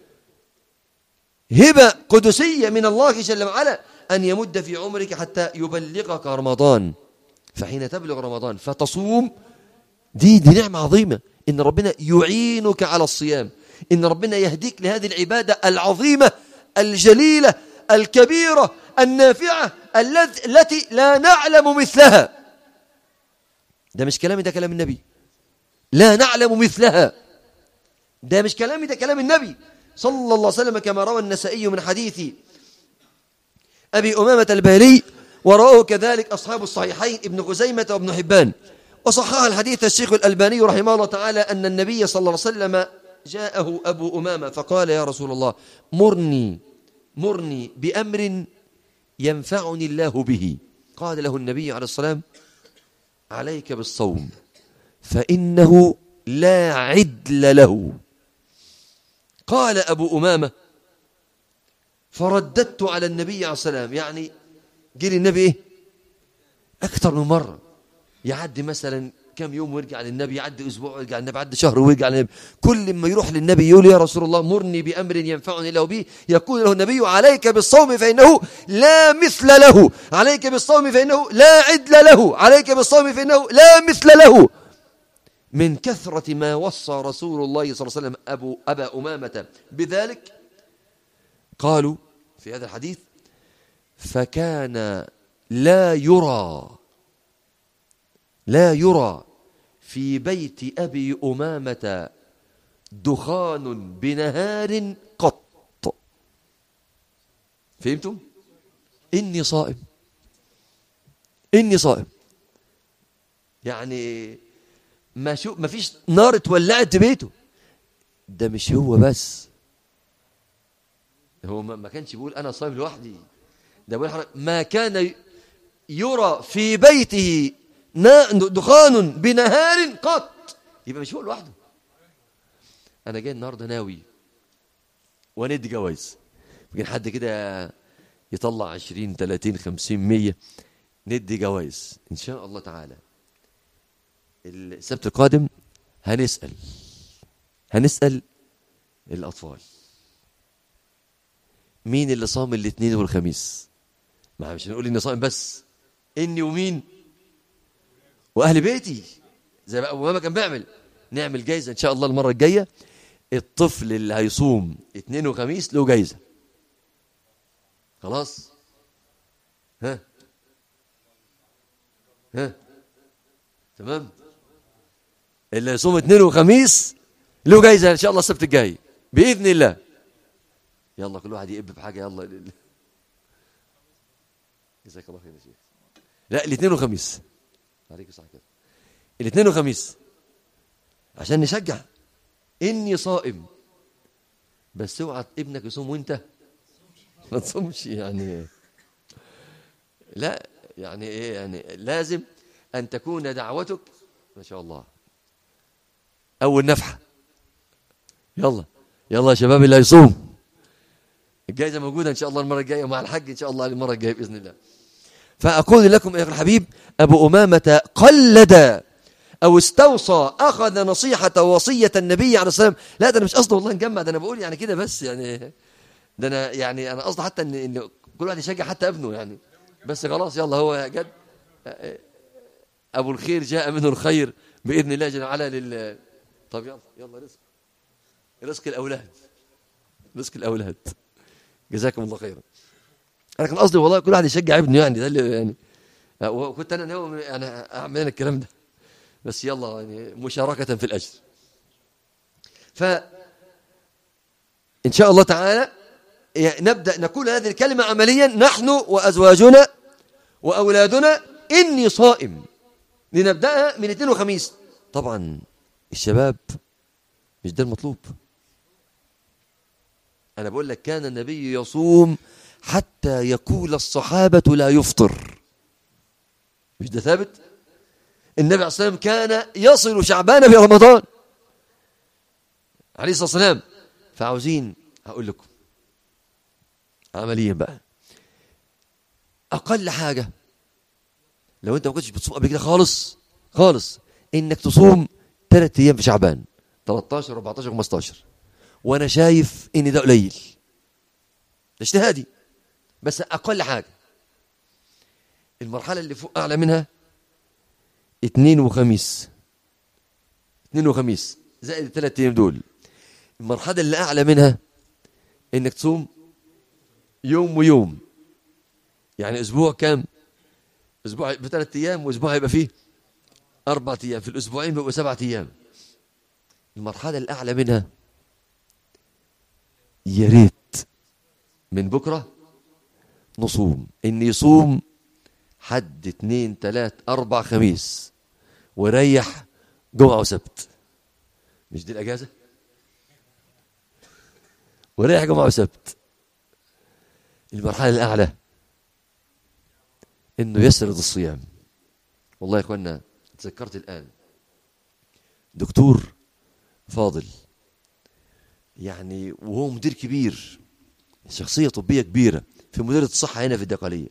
هبة قدسية من الله جل وعلا أن يمد في عمرك حتى يبلغك رمضان فحين تبلغ رمضان فتصوم دي دي نعمة عظيمة إن ربنا يعينك على الصيام إن ربنا يهديك لهذه العبادة العظيمة الجليلة الكبيرة النافعة التي لا نعلم مثلها ده مش كلامي ده كلام النبي لا نعلم مثلها ده مش كلامي ده كلام النبي صلى الله عليه وسلم كما روى النسائي من حديث أبي أمامة البهلي ورواه كذلك أصحاب الصحيحين ابن خزيمة وابن حبان وصحح الحديث الشيخ الألباني رحمه الله تعالى أن النبي صلى الله عليه وسلم جاءه أبو أمامة فقال يا رسول الله مرني مرني بأمر ينفعني الله به قال له النبي عليه الصلاة والسلام عليك بالصوم فإنه لا عدل له قال أبو أمامة فرددت على النبي عليه الصلاة والسلام يعني جه النبي إيه أكثر من مرة يعدي مثلا كم يوم ويرجع للنبي يعدي أسبوع ويرجع للنبي يعدي شهر ويرجع للنبي كل ما يروح للنبي يقول يا رسول الله مرني بأمر ينفعني له به يقول له النبي عليك بالصوم فإنه لا مثل له عليك بالصوم فإنه لا عدل له عليك بالصوم فإنه لا مثل له من كثرة ما وصى رسول الله صلى الله عليه وسلم أبو أبا أمامة بذلك قالوا في هذا الحديث فكان لا يرى لا يرى في بيت أبي أمامة دخان بنهار قط فهمتم؟ إني صائم إني صائم يعني ما شو ما فيش نار اتولعت في بيته ده مش هو بس هو ما ما كانش بيقول انا صايم لوحدي ده بيقول حضرتك ما كان يرى في بيته نا- دخان بنهار قط يبقى مش هو لوحده انا جاي النهارده ناوي وندي جواز يمكن حد كده يطلع 20 30 50 100 ندي جواز ان شاء الله تعالى السبت القادم هنسأل هنسأل الأطفال مين اللي صام الاثنين والخميس ما مش هنقول اني صائم بس اني ومين واهل بيتي زي ما ابو ماما كان بيعمل نعمل جايزه ان شاء الله المره الجايه الطفل اللي هيصوم اثنين وخميس له جايزه خلاص ها ها تمام اللي يصوم اثنين وخميس له جايزه ان شاء الله السبت الجاي باذن الله يلا كل واحد يقب بحاجه يلا لله. جزاك الله خير يا شيخ لا الاثنين وخميس عليك صح كده الاثنين وخميس عشان نشجع اني صائم بس اوعى ابنك يصوم وانت ما تصومش يعني لا يعني ايه يعني لازم ان تكون دعوتك ما شاء الله اول نفحه يلا يلا يا شباب اللي هيصوم الجائزه موجوده ان شاء الله المره الجايه مع الحج ان شاء الله المره الجايه باذن الله فاقول لكم يا الحبيب ابو امامه قلد او استوصى اخذ نصيحه وصيه النبي عليه الصلاه والسلام لا ده انا مش قصدي والله نجمع ده انا بقول يعني كده بس يعني ده انا يعني انا قصدي حتى ان ان كل واحد يشجع حتى ابنه يعني بس خلاص يلا هو جد ابو الخير جاء منه الخير باذن الله جل وعلا لل طب يلا يلا رزق رزق الاولاد رزق الاولاد جزاكم الله خيرا انا كان قصدي والله كل واحد يشجع ابنه يعني ده اللي يعني وكنت انا ناوي يعني اعمل أنا الكلام ده بس يلا يعني مشاركه في الاجر ف ان شاء الله تعالى يعني نبدا نقول هذه الكلمه عمليا نحن وازواجنا واولادنا اني صائم لنبداها من اثنين وخميس طبعا الشباب مش ده المطلوب انا بقول لك كان النبي يصوم حتى يقول الصحابه لا يفطر مش ده ثابت النبي عليه الصلاه والسلام كان يصل شعبان في رمضان عليه الصلاه والسلام فعاوزين هقول لكم عمليا بقى اقل حاجه لو انت ما كنتش بتصوم قبل كده خالص خالص انك تصوم ثلاث ايام في شعبان 13 14 15 وانا شايف ان ده قليل ده اجتهادي بس اقل حاجه المرحله اللي فوق اعلى منها اثنين وخميس اثنين وخميس زائد الثلاث ايام دول المرحله اللي اعلى منها انك تصوم يوم ويوم يعني اسبوع كام اسبوع بثلاث ايام واسبوع هيبقى فيه اربع ايام في الاسبوعين بيبقوا سبعة ايام المرحله الاعلى منها يا ريت من بكره نصوم ان يصوم حد اثنين ثلاث اربع خميس وريح جمعه وسبت مش دي الاجازه وريح جمعه وسبت المرحلة الأعلى إنه يسرد الصيام والله يا إخوانا تذكرت الآن دكتور فاضل يعني وهو مدير كبير شخصية طبية كبيرة في مديرية الصحة هنا في الدقالية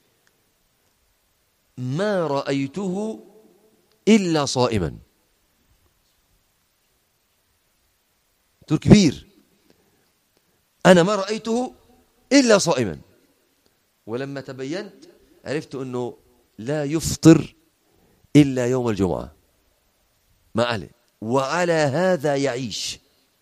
ما رأيته إلا صائما دكتور كبير أنا ما رأيته إلا صائما ولما تبينت عرفت أنه لا يفطر إلا يوم الجمعة ما عليه وعلى هذا يعيش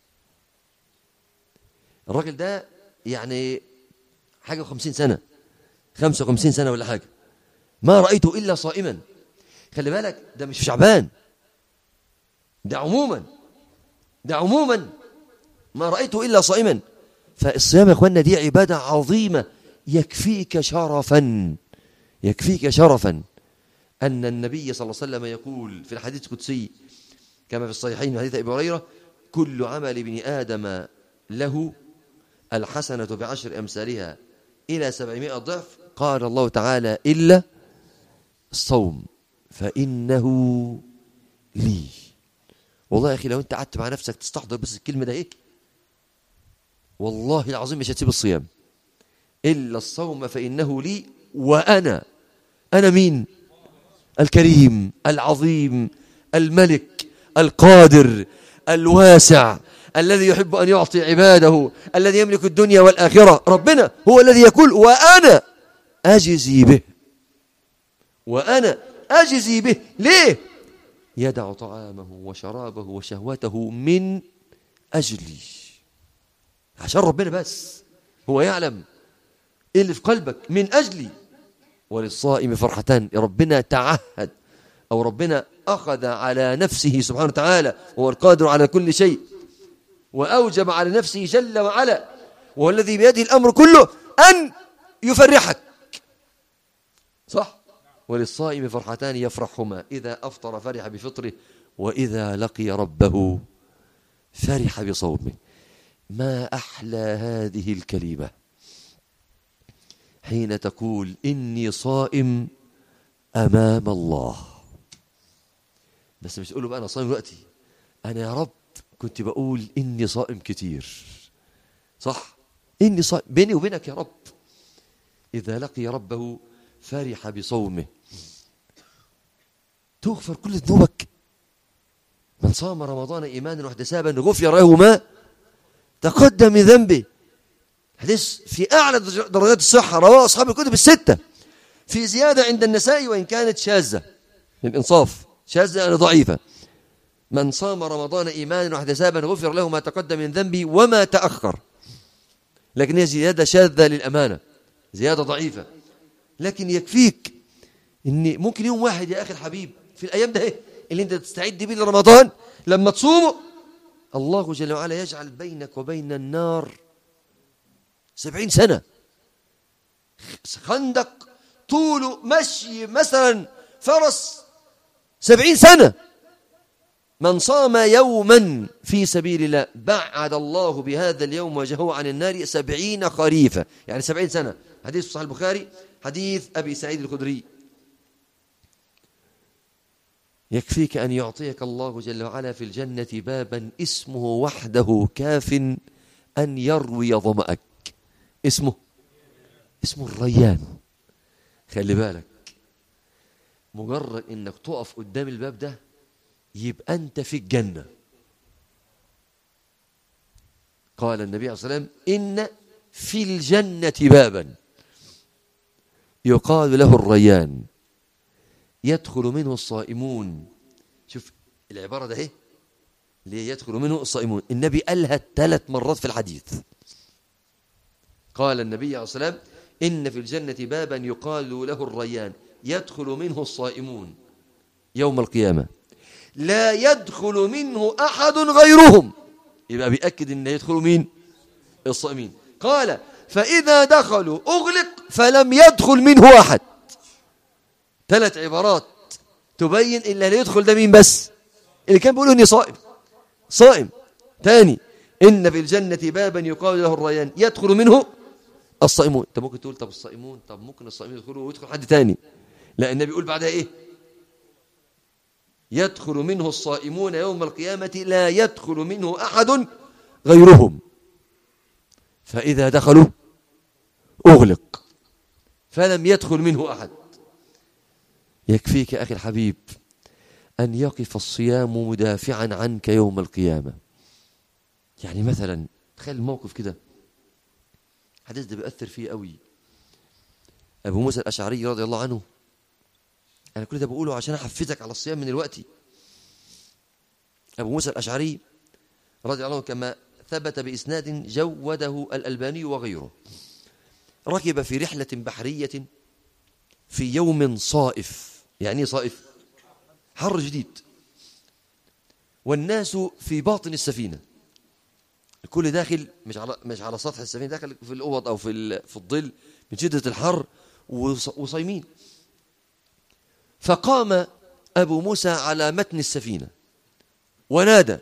الراجل ده يعني حاجة وخمسين سنة خمسة وخمسين سنة ولا حاجة ما رأيته إلا صائما خلي بالك ده مش في شعبان ده عموما ده عموما ما رأيته إلا صائما فالصيام يا أخوانا دي عبادة عظيمة يكفيك شرفا يكفيك شرفا أن النبي صلى الله عليه وسلم يقول في الحديث القدسي كما في الصحيحين من حديث أبي هريرة كل عمل ابن آدم له الحسنة بعشر أمثالها إلى سبعمائة ضعف قال الله تعالى إلا الصوم فإنه لي والله يا أخي لو أنت قعدت مع نفسك تستحضر بس الكلمة ده إيه والله العظيم مش هتسيب الصيام إلا الصوم فإنه لي وأنا أنا مين الكريم العظيم الملك القادر الواسع الذي يحب أن يعطي عباده الذي يملك الدنيا والآخرة ربنا هو الذي يقول وأنا أجزي به وأنا أجزي به ليه يدع طعامه وشرابه وشهوته من أجلي عشان ربنا بس هو يعلم إيه اللي في قلبك من أجلي وللصائم فرحتان ربنا تعهد أو ربنا أخذ على نفسه سبحانه وتعالى وهو القادر على كل شيء وأوجب على نفسه جل وعلا وهو الذي بيده الأمر كله أن يفرحك صح وللصائم فرحتان يفرحهما إذا أفطر فرح بفطره وإذا لقي ربه فرح بصومه ما أحلى هذه الكلمة حين تقول إني صائم أمام الله بس مش تقول بقى أنا صائم دلوقتي أنا يا رب كنت بقول إني صائم كتير صح إني صائم بيني وبينك يا رب إذا لقي ربه فرح بصومه تغفر كل ذنوبك من صام رمضان إيمانا واحتسابا غفر له ما تقدم من ذنبه حديث في أعلى درجات الصحة رواه أصحاب الكتب الستة في زيادة عند النساء وإن كانت شاذة للإنصاف شاذة يعني ضعيفة من صام رمضان إيمانا واحتسابا غفر له ما تقدم من ذنبه وما تأخر لكن هي زيادة شاذة للأمانة زيادة ضعيفة لكن يكفيك إن ممكن يوم واحد يا أخي الحبيب في الأيام ده إيه اللي أنت تستعد بيه لرمضان لما تصومه الله جل وعلا يجعل بينك وبين النار سبعين سنة خندق طوله مشي مثلا فرس سبعين سنة من صام يوما في سبيل الله بعد الله بهذا اليوم وجهه عن النار سبعين خريفة يعني سبعين سنة حديث صحيح البخاري حديث أبي سعيد الخدري يكفيك أن يعطيك الله جل وعلا في الجنة بابا اسمه وحده كاف أن يروي ظمأك اسمه اسمه الريان خلي بالك مجرد انك تقف قدام الباب ده يبقى انت في الجنه قال النبي عليه الصلاه والسلام ان في الجنه بابا يقال له الريان يدخل منه الصائمون شوف العباره ده ايه ليه يدخل منه الصائمون النبي قالها ثلاث مرات في الحديث قال النبي عليه الصلاة والسلام إن في الجنة بابا يقال له الريان يدخل منه الصائمون يوم القيامة لا يدخل منه أحد غيرهم يبقى بيأكد إن يدخل مين الصائمين قال فإذا دخلوا أغلق فلم يدخل منه أحد ثلاث عبارات تبين إلا اللي يدخل ده مين بس اللي كان بيقول إني صائم صائم ثاني إن في الجنة بابا يقال له الريان يدخل منه الصائمون انت ممكن تقول طب الصائمون طب ممكن الصائمين يدخلوا ويدخل حد تاني لا النبي يقول بعدها ايه يدخل منه الصائمون يوم القيامة لا يدخل منه أحد غيرهم فإذا دخلوا أغلق فلم يدخل منه أحد يكفيك أخي الحبيب أن يقف الصيام مدافعا عنك يوم القيامة يعني مثلا تخيل الموقف كده الحديث ده بيأثر فيه قوي أبو موسى الأشعري رضي الله عنه أنا كل ده بقوله عشان أحفزك على الصيام من الوقت أبو موسى الأشعري رضي الله عنه كما ثبت بإسناد جوده الألباني وغيره ركب في رحلة بحرية في يوم صائف يعني ايه صائف حر جديد والناس في باطن السفينة الكل داخل مش على مش على سطح السفينة داخل في الأوض أو في في الظل من شدة الحر وصايمين فقام أبو موسى على متن السفينة ونادى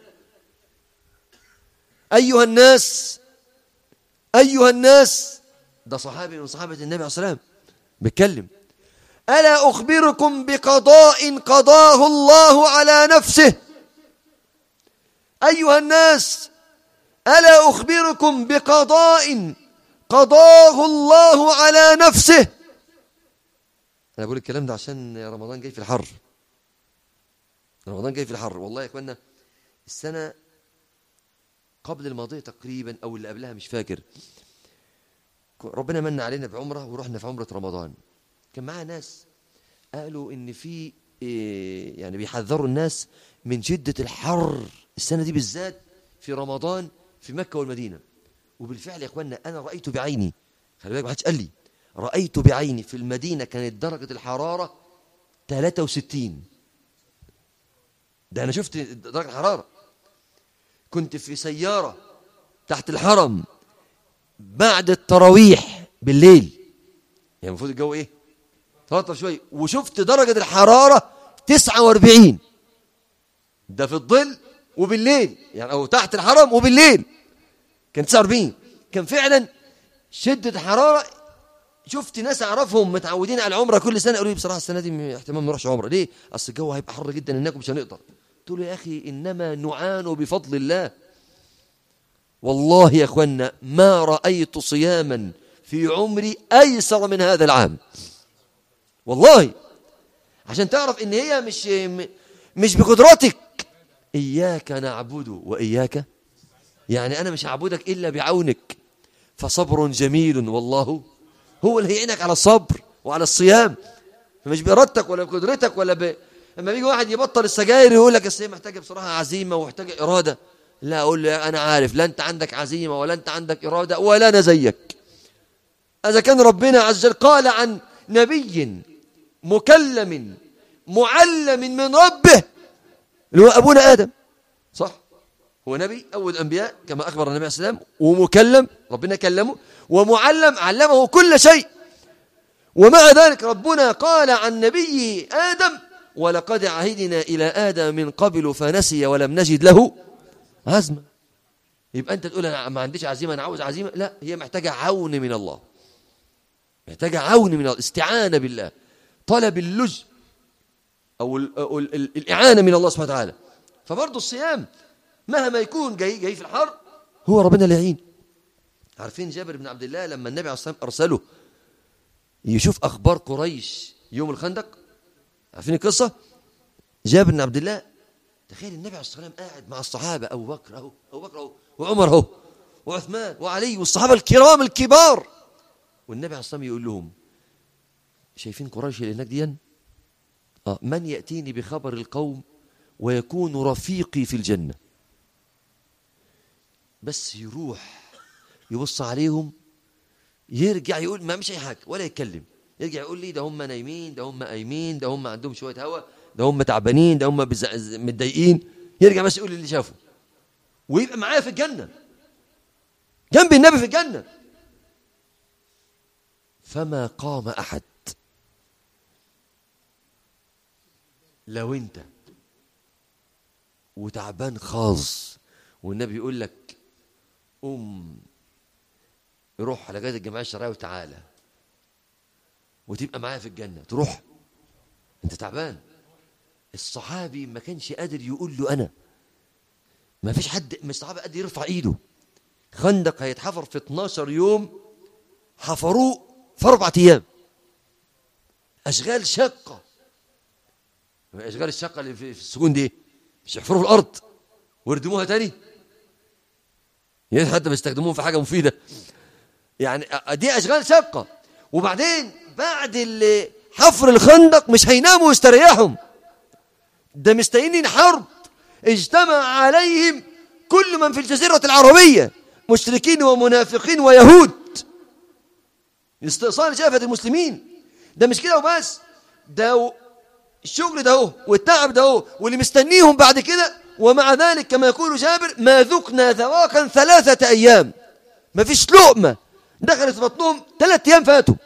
أيها الناس أيها الناس ده صحابي من صحابة النبي عليه الصلاة والسلام بيتكلم ألا أخبركم بقضاء قضاه الله على نفسه أيها الناس ألا أخبركم بقضاء قضاه الله على نفسه أنا بقول الكلام ده عشان رمضان جاي في الحر رمضان جاي في الحر والله يا إخوانا السنة قبل الماضية تقريبا أو اللي قبلها مش فاكر ربنا من علينا بعمرة ورحنا في عمرة رمضان كان معانا ناس قالوا إن في إيه يعني بيحذروا الناس من شدة الحر السنة دي بالذات في رمضان في مكة والمدينة وبالفعل يا إخوانا أنا رأيت بعيني خلي بالك ما حدش قال لي رأيت بعيني في المدينة كانت درجة الحرارة 63 ده أنا شفت درجة الحرارة كنت في سيارة تحت الحرم بعد التراويح بالليل يعني المفروض الجو ايه تلطف شويه وشفت درجة الحرارة 49 ده في الظل وبالليل يعني او تحت الحرم وبالليل كان 49 كان فعلا شدة الحرارة شفت ناس اعرفهم متعودين على العمره كل سنه يقولوا لي بصراحه السنه دي احتمال ما نروحش عمره ليه اصل الجو هيبقى حر جدا هناك مش هنقدر قلت له يا اخي انما نعان بفضل الله والله يا اخوانا ما رايت صياما في عمري ايسر من هذا العام والله عشان تعرف ان هي مش مش بقدرتك اياك نعبد واياك يعني انا مش هعبدك الا بعونك فصبر جميل والله هو اللي هيعينك على الصبر وعلى الصيام مش بإرادتك ولا بقدرتك ولا ب... لما بيجي واحد يبطل السجاير يقول لك السجاير محتاجه بصراحه عزيمه ومحتاجه اراده لا اقول له انا عارف لا انت عندك عزيمه ولا انت عندك اراده ولا انا زيك اذا كان ربنا عز وجل قال عن نبي مكلم معلم من ربه اللي هو ابونا ادم صح هو نبي اول الانبياء كما اخبر النبي عليه السلام ومكلم ربنا كلمه ومعلم علمه كل شيء ومع ذلك ربنا قال عن نبي آدم ولقد عهدنا إلى آدم من قبل فنسي ولم نجد له عزمة يبقى أنت تقول أنا ما عنديش عزيمة أنا عاوز عزيمة لا هي محتاجة عون من الله محتاجة عون من الله استعانة بالله طلب اللج أو ال أو ال ال الإعانة من الله سبحانه وتعالى فبرضه الصيام مهما يكون جاي جاي في الحر هو ربنا اللي يعين عارفين جابر بن عبد الله لما النبي عليه الصلاة والسلام أرسله يشوف أخبار قريش يوم الخندق عارفين القصة جابر بن عبد الله تخيل النبي عليه الصلاة والسلام قاعد مع الصحابة أبو بكر أهو أبو بكر أهو وعمر أهو وعثمان وعلي والصحابة الكرام الكبار والنبي عليه الصلاة والسلام يقول لهم شايفين قريش اللي هناك دي آه من يأتيني بخبر القوم ويكون رفيقي في الجنة بس يروح يبص عليهم يرجع يقول ما مش اي حاجه ولا يتكلم يرجع يقول لي ده هم نايمين ده هم قايمين ده هم عندهم شويه هوا ده هم تعبانين ده هم متضايقين يرجع بس يقول اللي شافه ويبقى معايا في الجنه جنب النبي في الجنه فما قام احد لو انت وتعبان خالص والنبي يقول لك قم يروح على جهاز الجمعيه الشرعيه وتعالى وتبقى معايا في الجنه تروح انت تعبان الصحابي ما كانش قادر يقول له انا ما فيش حد من الصحابه قادر يرفع ايده خندق هيتحفر في 12 يوم حفروه في اربع ايام اشغال شقه اشغال الشقه اللي في في السجون دي مش يحفروا في الارض ويردموها تاني يعني حتى بيستخدموهم في حاجه مفيده يعني دي اشغال شقه وبعدين بعد ال- حفر الخندق مش هيناموا ويستريحوا ده مستنيين حرب اجتمع عليهم كل من في الجزيرة العربية مشركين ومنافقين ويهود استئصال شافة المسلمين ده مش كده وبس ده و- الشغل ده اهو والتعب ده اهو واللي مستنيهم بعد كده ومع ذلك كما يقول جابر ما ذقنا ذواقا ثلاثة أيام ما فيش لقمة دخلت في بطنهم ثلاث أيام فاتوا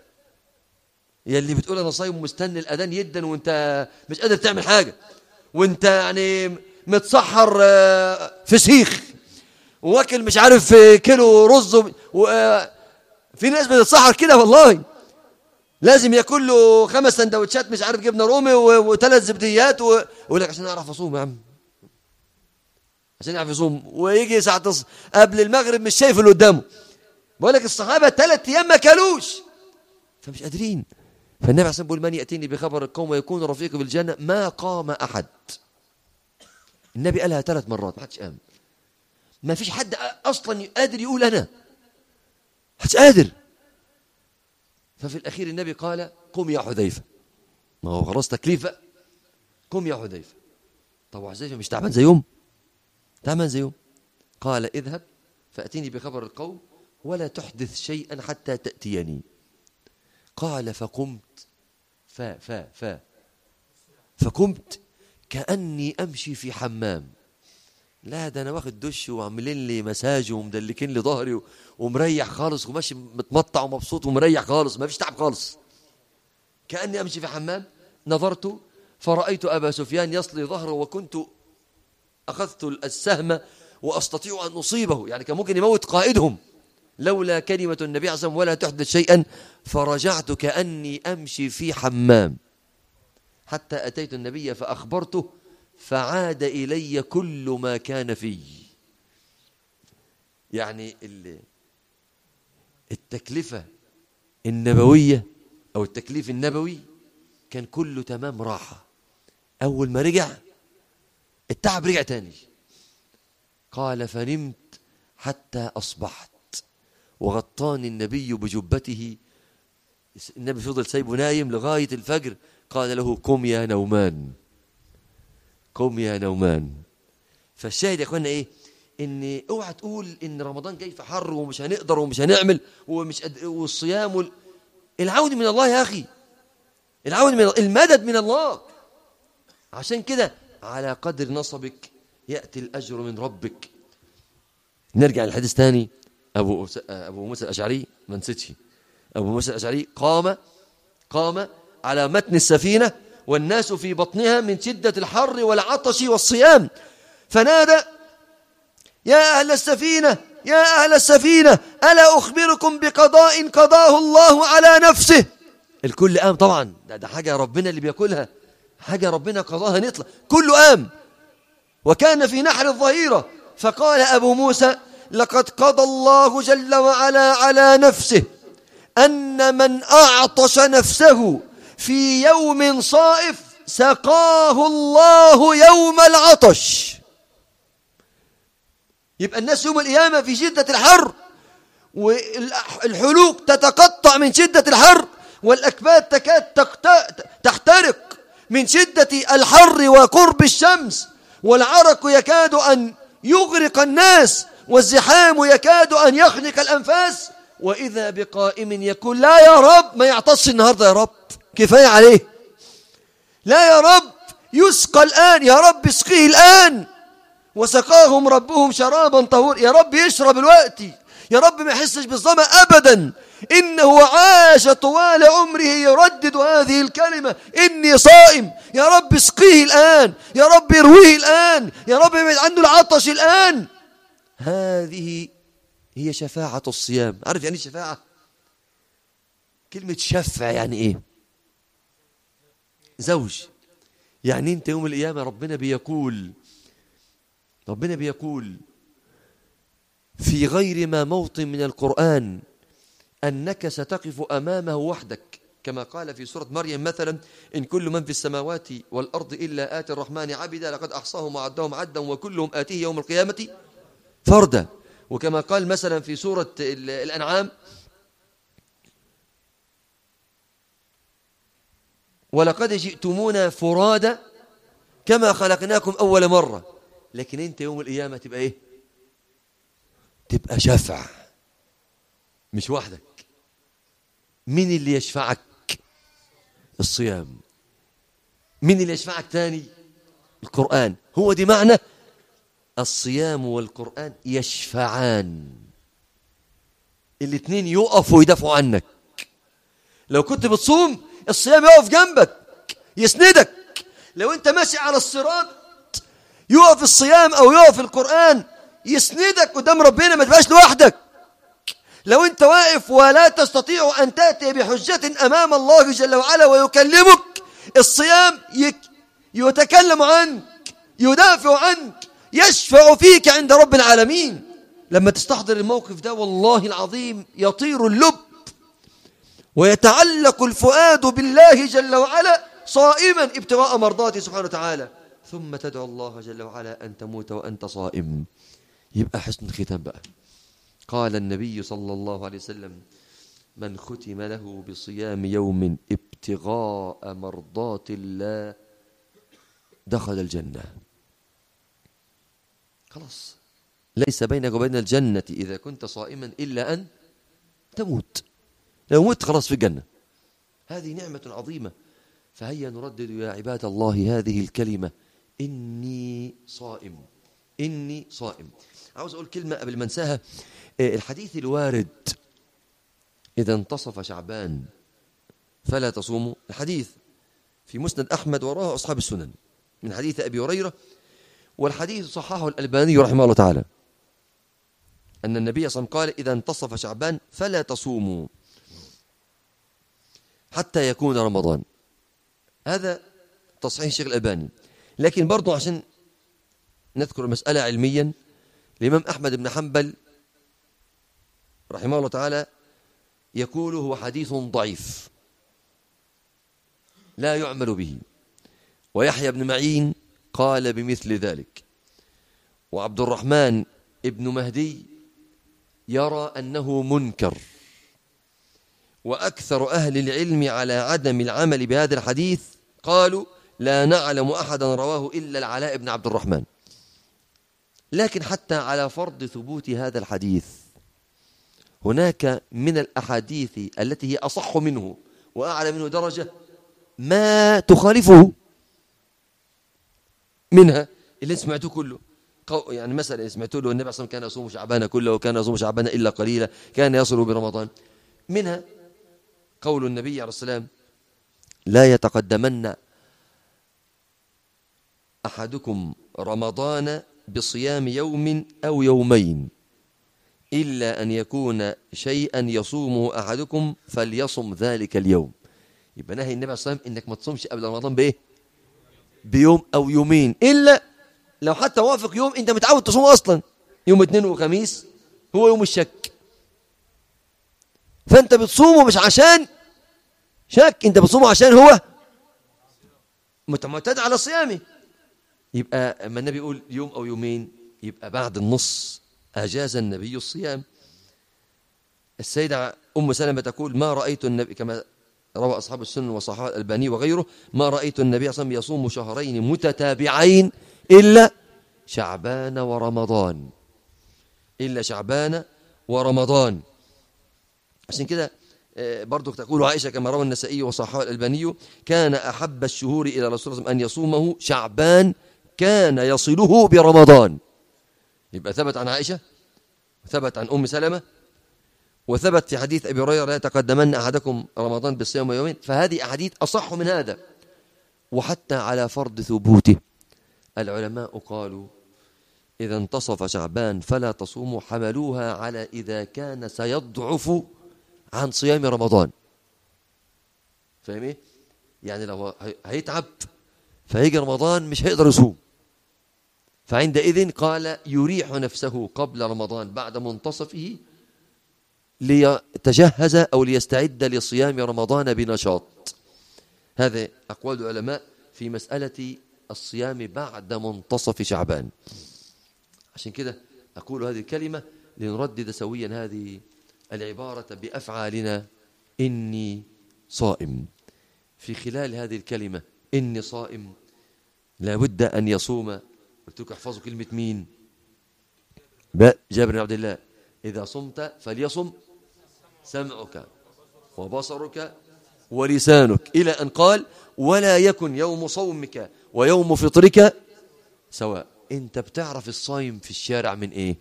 يا اللي بتقول أنا صايم ومستني الأذان جدا وأنت مش قادر تعمل حاجة وأنت يعني متسحر آه، فسيخ واكل مش عارف آه، كيلو رز و- و- آه، في ناس بتتسحر كده والله لازم ياكل له خمس سندوتشات مش عارف جبنه رومي و- وثلاث زبديات و- ويقول لك عشان اعرف اصوم يا عم عشان يعرف يصوم ويجي ساعه تص... قبل المغرب مش شايف اللي قدامه بقول لك الصحابه ثلاث ايام ما كلوش فمش قادرين فالنبي عليه الصلاه والسلام بيقول من ياتيني بخبر القوم ويكون رفيقي بالجنه ما قام احد النبي قالها ثلاث مرات ما حدش قام ما فيش حد اصلا قادر يقول انا محدش قادر ففي الأخير النبي قال قم يا حذيفة ما هو خلاص تكليفة قم يا حذيفة طب حذيفة مش تعبان زيهم تعبان زيهم قال اذهب فأتيني بخبر القوم ولا تحدث شيئا حتى تأتيني قال فقمت فا فا فا فقمت كأني أمشي في حمام لا ده انا واخد دش وعاملين لي مساج ومدلكين لي ظهري و- ومريح خالص وماشي متمطع ومبسوط ومريح خالص ما فيش تعب خالص كاني امشي في حمام نظرت فرايت ابا سفيان يصلي ظهره وكنت اخذت السهم واستطيع ان اصيبه يعني كان ممكن يموت قائدهم لولا كلمه النبي عليه الصلاه والسلام ولا تحدث شيئا فرجعت كاني امشي في حمام حتى اتيت النبي فاخبرته فعاد إلي كل ما كان فيه يعني ال- التكلفة النبوية أو التكليف النبوي كان كله تمام راحة أول ما رجع التعب رجع تاني قال فنمت حتى أصبحت وغطاني النبي بجبته النبي فضل سايبه نايم لغاية الفجر قال له قم يا نومان قم يا نومان فالشاهد يا اخوانا ايه ان اوعى تقول ان رمضان جاي في حر ومش هنقدر ومش هنعمل ومش قد... والصيام وال... العون من الله يا اخي العون من المدد من الله عشان كده على قدر نصبك ياتي الاجر من ربك نرجع للحديث تاني ابو أس- ابو موسى الاشعري ما نسيتش ابو موسى الاشعري قام قام على متن السفينه والناس في بطنها من شده الحر والعطش والصيام فنادى يا أهل السفينة يا أهل السفينة ألا أخبركم بقضاء قضاه الله على نفسه الكل قام طبعا ده, ده حاجة ربنا اللي بياكلها حاجة ربنا قضاها نطلع كله قام وكان في نحر الظهيرة فقال أبو موسى لقد قضى الله جل وعلا على نفسه أن من أعطش نفسه في يوم صائف سقاه الله يوم العطش يبقى الناس يوم القيامة في شدة الحر والحلوق تتقطع من شدة الحر والأكباد تكاد تقت- تحترق من شدة الحر وقرب الشمس والعرق يكاد أن يغرق الناس والزحام يكاد أن يخنق الأنفاس وإذا بقائم يقول لا يا رب ما يعطش النهاردة يا رب كفاية عليه لا يا رب يسقى الآن يا رب اسقيه الآن وسقاهم ربهم شرابا طهور يا رب يشرب الوقت يا رب ما يحسش بالظما ابدا انه عاش طوال عمره يردد هذه الكلمه اني صائم يا رب اسقيه الان يا رب ارويه الان يا رب ابعد عنه العطش الان هذه هي شفاعة الصيام عارف يعني إيه شفاعة كلمة شفع يعني ايه زوج يعني انت يوم القيامة ربنا بيقول ربنا بيقول في غير ما موطن من القرآن أنك ستقف أمامه وحدك كما قال في سورة مريم مثلا إن كل من في السماوات والأرض إلا آتي الرحمن عبدا لقد أحصاهم وعدهم عدا وكلهم آتيه يوم القيامة فردا وكما قال مثلا في سورة الأنعام ولقد جئتمونا فرادا كما خلقناكم أول مرة لكن أنت يوم القيامة تبقى إيه تبقى شفع مش وحدك مين اللي يشفعك الصيام مين اللي يشفعك تاني القرآن هو دي معنى الصيام والقرآن يشفعان الاثنين يقفوا ويدافعوا عنك لو كنت بتصوم الصيام يقف جنبك يسندك لو انت ماشي على الصراط يقف الصيام او يقف القرآن يسندك قدام ربنا ما تبقاش لوحدك لو انت واقف ولا تستطيع ان تأتي بحجة امام الله جل وعلا ويكلمك الصيام يك يتكلم عنك يدافع عنك يشفع فيك عند رب العالمين لما تستحضر الموقف ده والله العظيم يطير اللب ويتعلق الفؤاد بالله جل وعلا صائما ابتغاء مرضاته سبحانه وتعالى ثم تدعو الله جل وعلا أن تموت وأنت صائم يبقى حسن الختام بقى قال النبي صلى الله عليه وسلم من ختم له بصيام يوم ابتغاء مرضات الله دخل الجنة خلاص ليس بينك وبين الجنة إذا كنت صائما إلا أن تموت لو مت خلاص في الجنة هذه نعمة عظيمة فهيا نردد يا عباد الله هذه الكلمة إني صائم إني صائم عاوز أقول كلمة قبل ما انساها الحديث الوارد إذا انتصف شعبان فلا تصوموا الحديث في مسند أحمد وراه أصحاب السنن من حديث أبي هريرة والحديث صححه الألباني رحمه الله تعالى أن النبي صلى الله عليه وسلم قال إذا انتصف شعبان فلا تصوموا حتى يكون رمضان هذا تصحيح الشيخ الألباني لكن برضو عشان نذكر المسألة علميا الإمام أحمد بن حنبل رحمه الله تعالى يقول هو حديث ضعيف لا يعمل به ويحيى بن معين قال بمثل ذلك وعبد الرحمن ابن مهدي يرى أنه منكر وأكثر أهل العلم على عدم العمل بهذا الحديث قالوا لا نعلم أحدا رواه إلا العلاء بن عبد الرحمن لكن حتى على فرض ثبوت هذا الحديث هناك من الأحاديث التي هي أصح منه وأعلى منه درجة ما تخالفه منها اللي سمعته كله يعني مثلا سمعت له النبي صلى الله عليه وسلم كان يصوم شعبان كله وكان يصوم شعبان إلا قليلا كان يصل برمضان منها قول النبي عليه السلام لا يتقدمن أحدكم رمضان بصيام يوم أو يومين إلا أن يكون شيئا يصومه أحدكم فليصم ذلك اليوم يبقى نهي النبي صلى الله عليه وسلم إنك ما تصومش قبل رمضان بإيه بيوم أو يومين إلا لو حتى وافق يوم أنت متعود تصوم أصلا يوم اثنين وخميس هو يوم الشك فأنت بتصومه مش عشان شك أنت بتصومه عشان هو معتاد على صيامه يبقى اما النبي يقول يوم أو يومين يبقى بعد النص أجاز النبي الصيام السيدة أم سلمة تقول ما رأيت النبي كما روى أصحاب السنن وصحابة الألباني وغيره ما رأيت النبي صلى الله عليه وسلم يصوم شهرين متتابعين إلا شعبان ورمضان إلا شعبان ورمضان عشان كده برضو تقول عائشة كما روى النسائي وصححه الألباني كان أحب الشهور إلى رسول الله أن يصومه شعبان كان يصله برمضان يبقى ثبت عن عائشة ثبت عن أم سلمة وثبت في حديث أبي هريرة لا يتقدمن أحدكم رمضان بالصيام يومين فهذه أحاديث أصح من هذا وحتى على فرض ثبوته العلماء قالوا إذا انتصف شعبان فلا تصوموا حملوها على إذا كان سيضعف عن صيام رمضان فاهم ايه؟ يعني لو هي- هيتعب فهيجي رمضان مش هيقدر يصوم فعندئذ قال يريح نفسه قبل رمضان بعد منتصفه ليتجهز أو ليستعد لصيام رمضان بنشاط هذا أقوال العلماء في مسألة الصيام بعد منتصف شعبان عشان كده أقول هذه الكلمة لنردد سويا هذه العبارة بأفعالنا إني صائم في خلال هذه الكلمة إني صائم لابد أن يصوم قلت لكم احفظوا كلمة مين ب- جابر بن عبد الله إذا صمت فليصم سمعك وبصرك ولسانك إلى أن قال ولا يكن يوم صومك ويوم فطرك سواء أنت بتعرف الصايم في الشارع من إيه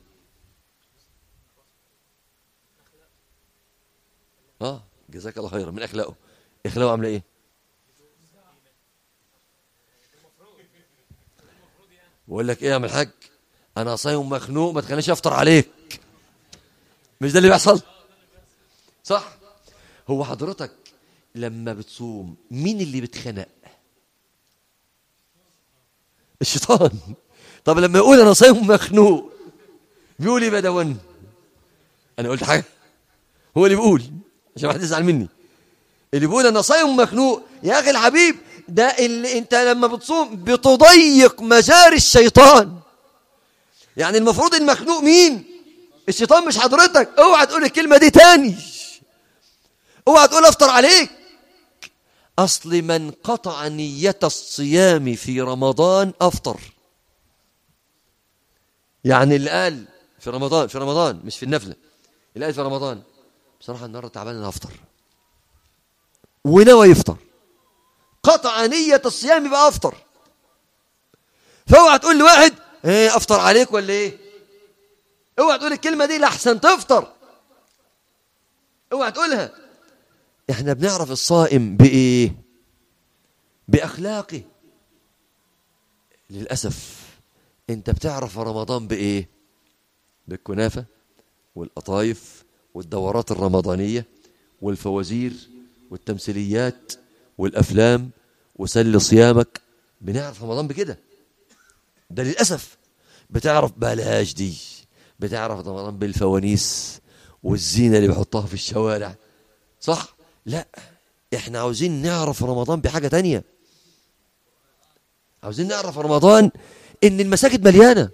آه جزاك الله خيرا من أخلاقه أخلاقه عاملة إيه بقول لك ايه يا عم الحاج انا صايم مخنوق ما تخلينيش افطر عليك مش ده اللي بيحصل صح هو حضرتك لما بتصوم مين اللي بتخنق الشيطان طب لما يقول انا صايم مخنوق بيقول ايه بدون انا قلت حاجه هو اللي بيقول عشان ما حد يزعل مني اللي بيقول انا صايم مخنوق يا اخي الحبيب ده اللي انت لما بتصوم بتضيق مجاري الشيطان يعني المفروض المخنوق مين الشيطان مش حضرتك اوعى تقول الكلمه دي تاني اوعى تقول افطر عليك اصل من قطع نيه الصيام في رمضان افطر يعني اللي قال في رمضان في رمضان مش في النفله اللي قال في رمضان بصراحه النهارده تعبان انا هفطر ونوى يفطر قطع نية الصيام يبقى أفطر فاوعى تقول لواحد ايه أفطر عليك ولا إيه اوعى تقول الكلمة دي لحسن تفطر اوعى تقولها احنا بنعرف الصائم بإيه بأخلاقه للأسف انت بتعرف رمضان بإيه بالكنافة والقطايف والدورات الرمضانية والفوازير والتمثيليات والافلام وسل صيامك بنعرف رمضان بكده ده للاسف بتعرف بلاش دي بتعرف رمضان بالفوانيس والزينه اللي بيحطها في الشوارع صح لا احنا عاوزين نعرف رمضان بحاجه تانية عاوزين نعرف رمضان ان المساجد مليانه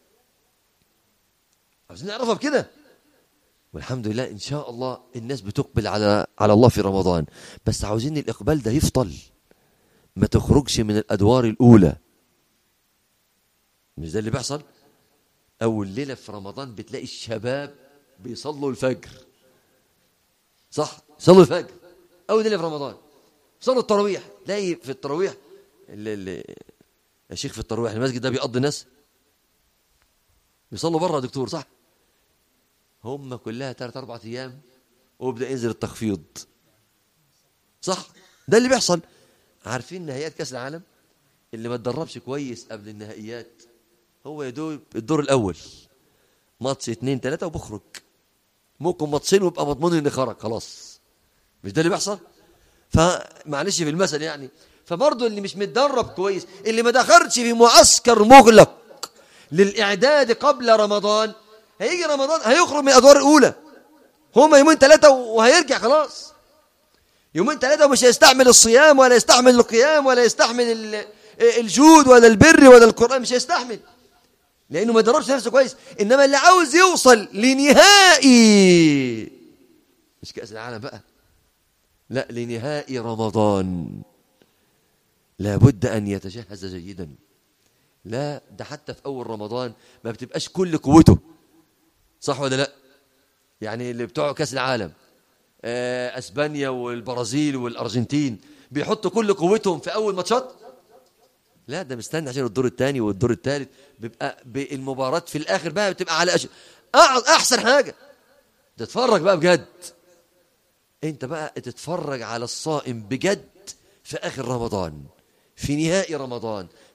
عاوزين نعرفها بكده والحمد لله ان شاء الله الناس بتقبل على على الله في رمضان بس عاوزين الاقبال ده يفضل ما تخرجش من الادوار الاولى مش ده اللي بيحصل اول ليله في رمضان بتلاقي الشباب بيصلوا الفجر صح صلوا الفجر اول ليله في رمضان صلوا التراويح تلاقي في التراويح اللي اللي يا شيخ في التراويح المسجد ده بيقضي ناس بيصلوا بره يا دكتور صح هم كلها ثلاث اربع ايام ويبدا ينزل التخفيض صح ده اللي بيحصل عارفين نهائيات كاس العالم اللي ما اتدربش كويس قبل النهائيات هو يا دوب الدور الاول ماتش اتنين تلاته وبخرج ممكن ماتشين ويبقى مضمون اني خرج خلاص مش ده اللي بيحصل فمعلش في المثل يعني فبرضه اللي مش متدرب كويس اللي ما دخلش في معسكر مغلق للاعداد قبل رمضان هيجي رمضان هيخرج من الادوار الاولى هما يومين ثلاثه وهيرجع خلاص يومين ثلاثه ومش هيستحمل الصيام ولا يستحمل القيام ولا يستحمل ال- الجود ولا البر ولا القران مش هيستحمل لانه ما دربش نفسه كويس انما اللي عاوز يوصل لنهائي مش كاس العالم بقى لا لنهائي رمضان لابد ان يتجهز جيدا لا ده حتى في اول رمضان ما بتبقاش كل قوته صح ولا لا يعني اللي بتوع كاس العالم آه، اسبانيا والبرازيل والارجنتين بيحطوا كل قوتهم في اول ماتشات لا ده مستني عشان الدور الثاني والدور الثالث بيبقى المباراه في الاخر بقى بتبقى على أش... أع- احسن حاجه تتفرج بقى بجد انت بقى تتفرج على الصائم بجد في اخر رمضان في نهائي رمضان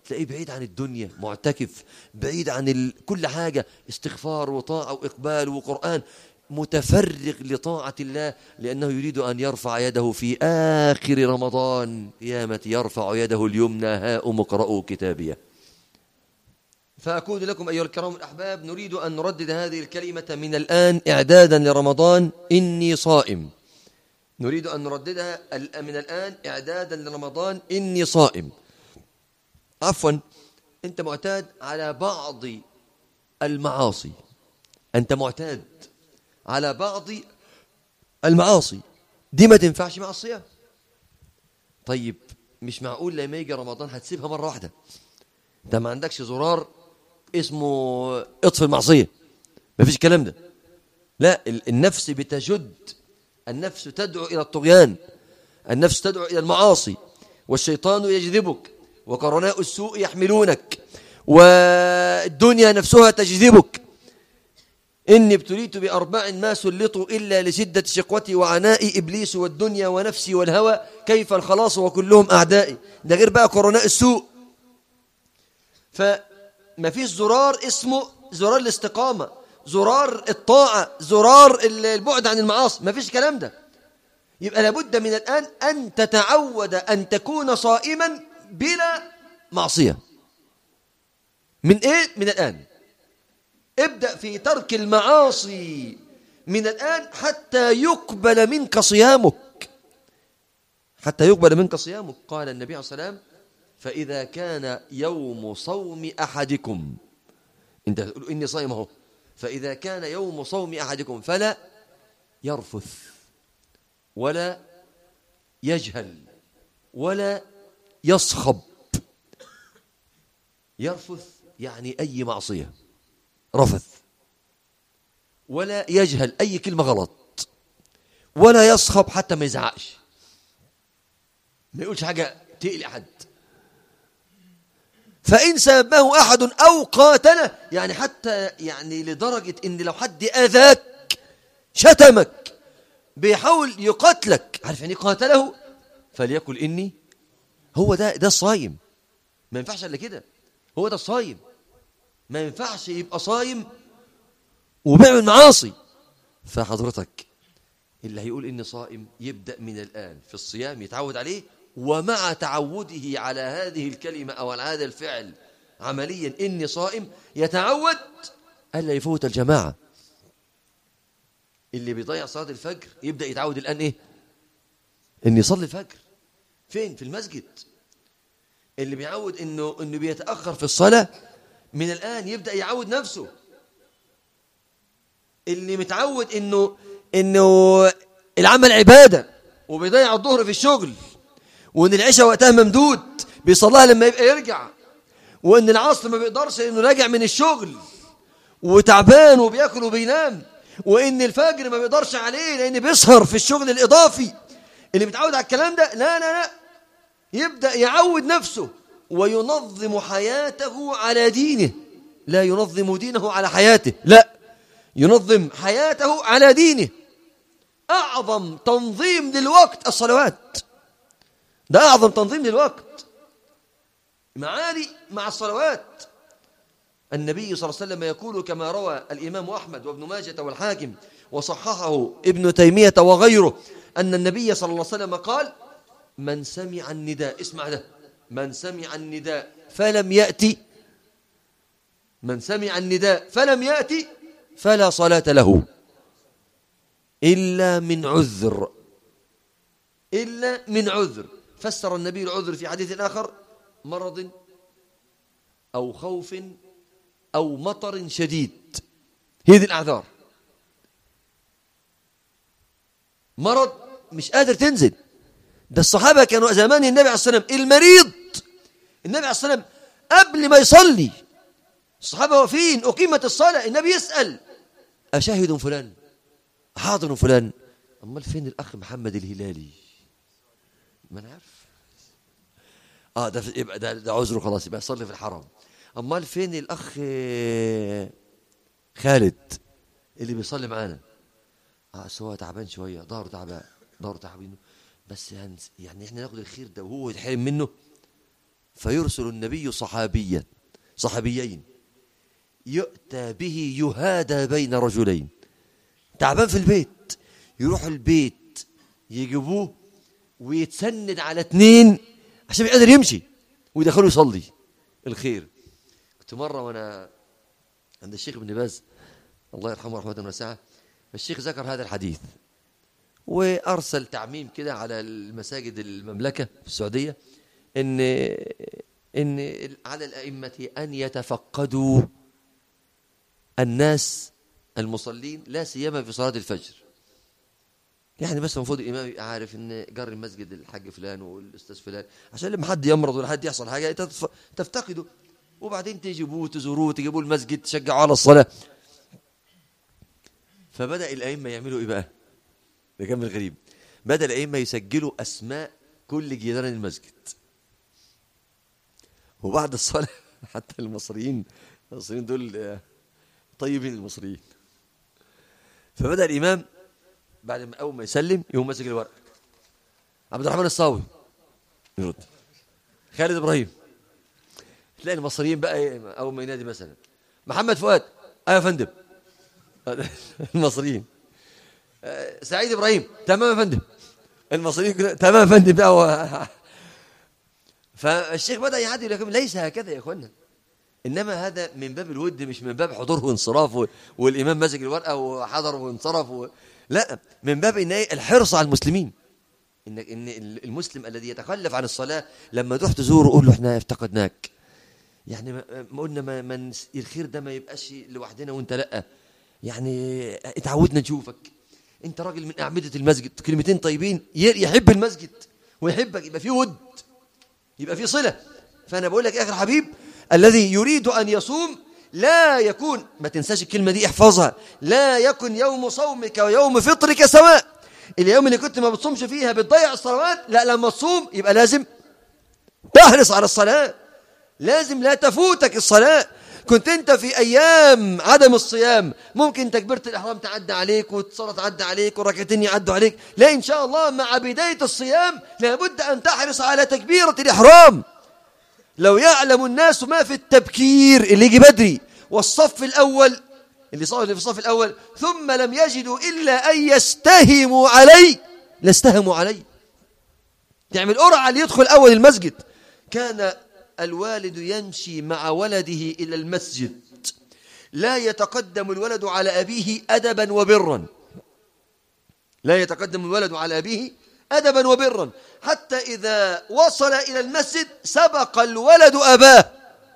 تلاقيه بعيد عن الدنيا معتكف بعيد عن ال... كل حاجة استغفار وطاعة وإقبال وقرآن متفرغ لطاعة الله لأنه يريد أن يرفع يده في آخر رمضان قيامة يرفع يده اليمنى هاؤم اقرأوا كتابيه فأقول لكم أيها الكرام الأحباب نريد أن نردد هذه الكلمة من الآن إعدادا لرمضان إني صائم نريد أن نرددها من الآن إعدادا لرمضان إني صائم عفوا أنت معتاد على بعض المعاصي أنت معتاد على بعض المعاصي دي ما تنفعش مع الصيام طيب مش معقول لما يجي رمضان هتسيبها مرة واحدة ده ما عندكش زرار اسمه اطفي المعصية ما فيش الكلام ده لا النفس بتجد النفس تدعو إلى الطغيان النفس تدعو إلى المعاصي والشيطان يجذبك وقرناء السوء يحملونك والدنيا نفسها تجذبك إني ابتليت بأربع ما سلطوا إلا لشدة شقوتي وعناء إبليس والدنيا ونفسي والهوى كيف الخلاص وكلهم أعدائي ده غير بقى قرناء السوء فما فيش زرار اسمه زرار الاستقامة زرار الطاعة زرار البعد عن المعاصي ما فيش الكلام ده يبقى لابد من الآن أن تتعود أن تكون صائما بلا معصية من إيه؟ من الآن ابدأ في ترك المعاصي من الآن حتى يقبل منك صيامك حتى يقبل منك صيامك قال النبي عليه الصلاة والسلام فإذا كان يوم صوم أحدكم انت تقول إني صائم اهو فإذا كان يوم صوم أحدكم فلا يرفث ولا يجهل ولا يصخب يرفث يعني أي معصية رفث ولا يجهل أي كلمة غلط ولا يصخب حتى ما يزعقش ما يقولش حاجة تقلق أحد فإن سابه أحد أو قاتله يعني حتى يعني لدرجة إن لو حد أذاك شتمك بيحاول يقتلك عارف يعني قاتله فليقل إني هو ده ده الصايم ما ينفعش إلا كده هو ده الصايم ما ينفعش يبقى صايم وبيعمل معاصي فحضرتك اللي هيقول إني صائم يبدأ من الآن في الصيام يتعود عليه ومع تعوده على هذه الكلمة أو على هذا الفعل عمليا إني صائم يتعود ألا يفوت الجماعة اللي بيضيع صلاة الفجر يبدأ يتعود الآن إيه إن يصلي الفجر فين في المسجد اللي بيعود إنه, إنه بيتأخر في الصلاة من الآن يبدأ يعود نفسه اللي متعود إنه إنه العمل عبادة وبيضيع الظهر في الشغل وإن العشاء وقتها ممدود بيصليها لما يبقى يرجع وإن العصر ما بيقدرش إنه راجع من الشغل وتعبان وبياكل وبينام وإن الفجر ما بيقدرش عليه لأن بيسهر في الشغل الإضافي اللي متعود على الكلام ده لا لا لا يبدأ يعود نفسه وينظم حياته على دينه لا ينظم دينه على حياته لا ينظم حياته على دينه أعظم تنظيم للوقت الصلوات ده أعظم تنظيم للوقت معاني مع الصلوات النبي صلى الله عليه وسلم يقول كما روى الإمام أحمد وابن ماجة والحاكم وصححه ابن تيمية وغيره أن النبي صلى الله عليه وسلم قال من سمع النداء اسمع ده من سمع النداء فلم يأتي من سمع النداء فلم يأتي فلا صلاة له إلا من عذر إلا من عذر فسر النبي العذر في حديث آخر مرض أو خوف أو مطر شديد هذه الأعذار مرض مش قادر تنزل ده الصحابة كانوا زمان النبي عليه الصلاة والسلام المريض النبي عليه الصلاة والسلام قبل ما يصلي الصحابة واقفين أقيمت الصلاة النبي يسأل أشاهد فلان حاضر فلان أمال فين الأخ محمد الهلالي ما أنا عارف اه ده يبقى ده, ده عذره خلاص يبقى يصلي في الحرم امال فين الاخ خالد اللي بيصلي معانا اه هو تعبان شويه ظهره تعبان ظهره تعبان بس يعني احنا ناخد الخير ده وهو يتحرم منه فيرسل النبي صحابيا صحابيين يؤتى به يهادى بين رجلين تعبان في البيت يروح البيت يجيبوه ويتسند على اتنين عشان يقدر يمشي ويدخلوا يصلي الخير كنت مرة وأنا عند الشيخ ابن باز الله يرحمه رحمة واسعة الشيخ ذكر هذا الحديث وأرسل تعميم كده على المساجد المملكة في السعودية إن إن على الأئمة أن يتفقدوا الناس المصلين لا سيما في صلاة الفجر يعني بس المفروض الإمام يبقى عارف إن جار المسجد الحاج فلان والأستاذ فلان عشان لما حد يمرض ولا حد يحصل حاجة تتف- تفتقده وبعدين تجيبوه تزوروه تجيبوه المسجد تشجعوا على الصلاة فبدأ الأئمة يعملوا إيه بقى؟ ده كان من الغريب بدأ الأئمة يسجلوا أسماء كل جيران المسجد وبعد الصلاة حتى المصريين المصريين دول آه، طيبين المصريين فبدأ الإمام بعد ما أول ما يسلم يقوم ماسك الورق عبد الرحمن الصاوي يرد خالد إبراهيم تلاقي المصريين بقى إيه، أول ما ينادي مثلا محمد فؤاد أيوة يا فندم المصريين آه، سعيد إبراهيم تمام يا فندم المصريين كلها تمام يا فندم بقى هو- فالشيخ بدأ يعدي لكن ليس هكذا يا إخوانا إنما هذا من باب الود مش من باب حضور وانصراف و- والإمام ماسك الورقة وحضر وانصرف و... لا من باب إن إيه؟ الحرص على المسلمين إن إن المسلم الذي يتخلف عن الصلاة لما تروح تزوره قول له إحنا افتقدناك يعني ما ما قلنا ما ما نس- الخير ده ما يبقاش لوحدنا وأنت لأ يعني اتعودنا نشوفك أنت راجل من أعمدة المسجد كلمتين طيبين ي- يحب المسجد ويحبك يبقى فيه ود يبقى في صلة فأنا بقول لك يا أخي الحبيب الذي يريد أن يصوم لا يكون ما تنساش الكلمة دي احفظها لا يكن يوم صومك ويوم فطرك سواء اليوم اللي كنت ما بتصومش فيها بتضيع الصلوات لا لما تصوم يبقى لازم تحرص على الصلاة لازم لا تفوتك الصلاة كنت انت في ايام عدم الصيام ممكن تكبيرة الاحرام تعدى عليك والصلاة تعدى عليك والركعتين يعدوا عليك لا ان شاء الله مع بداية الصيام لابد ان تحرص على تكبيرة الاحرام لو يعلم الناس ما في التبكير اللي يجي بدري والصف الاول اللي صار في الصف الاول ثم لم يجدوا الا ان يستهموا علي لاستهموا علي تعمل قرعه اللي يدخل اول المسجد كان الوالد يمشي مع ولده الى المسجد لا يتقدم الولد على ابيه ادبا وبرا لا يتقدم الولد على ابيه ادبا وبرا حتى اذا وصل الى المسجد سبق الولد اباه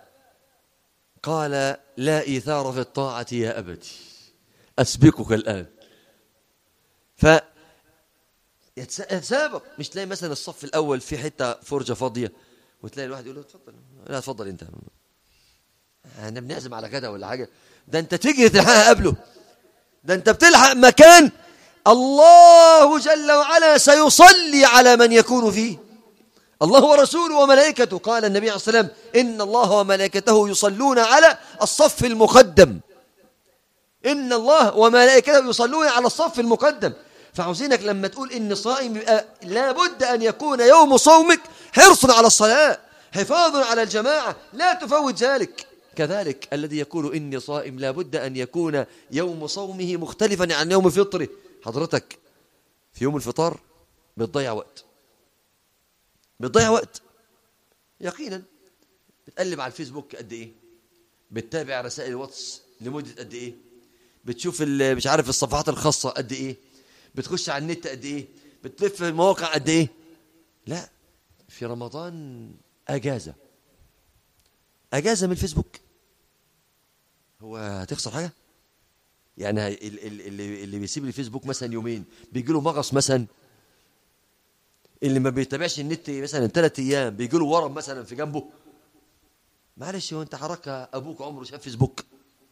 قال لا ايثار في الطاعه يا ابتي اسبقك الان ف يتس- يتسابق مش تلاقي مثلا الصف الاول في حته فرجه فاضيه وتلاقي الواحد يقول له اتفضل لا اتفضل انت احنا بنعزم على كده ولا حاجه ده انت تجري تلحقها قبله ده انت بتلحق مكان الله جل وعلا سيصلي على من يكون فيه الله ورسوله وملائكته قال النبي عليه الصلاة والسلام إن الله وملائكته يصلون على الصف المقدم إن الله وملائكته يصلون على الصف المقدم فعاوزينك لما تقول إن صائم يبقى لابد أن يكون يوم صومك حرص على الصلاة حفاظ على الجماعة لا تفوت ذلك كذلك الذي يقول إني صائم لابد أن يكون يوم صومه مختلفا عن يوم فطره حضرتك في يوم الفطار بتضيع وقت بتضيع وقت يقينا بتقلب على الفيسبوك قد ايه بتتابع رسائل الواتس لمده قد ايه بتشوف ال- مش عارف الصفحات الخاصه قد ايه بتخش على النت قد ايه بتلف في المواقع قد ايه لا في رمضان اجازه اجازه من الفيسبوك هو هتخسر حاجه يعني ال- ال- اللي اللي بيسيب الفيسبوك مثلا يومين بيجي له مغص مثلا اللي ما بيتابعش النت مثلا ثلاث ايام بيجي له ورم مثلا في جنبه معلش هو انت حضرتك ابوك عمره شاف فيسبوك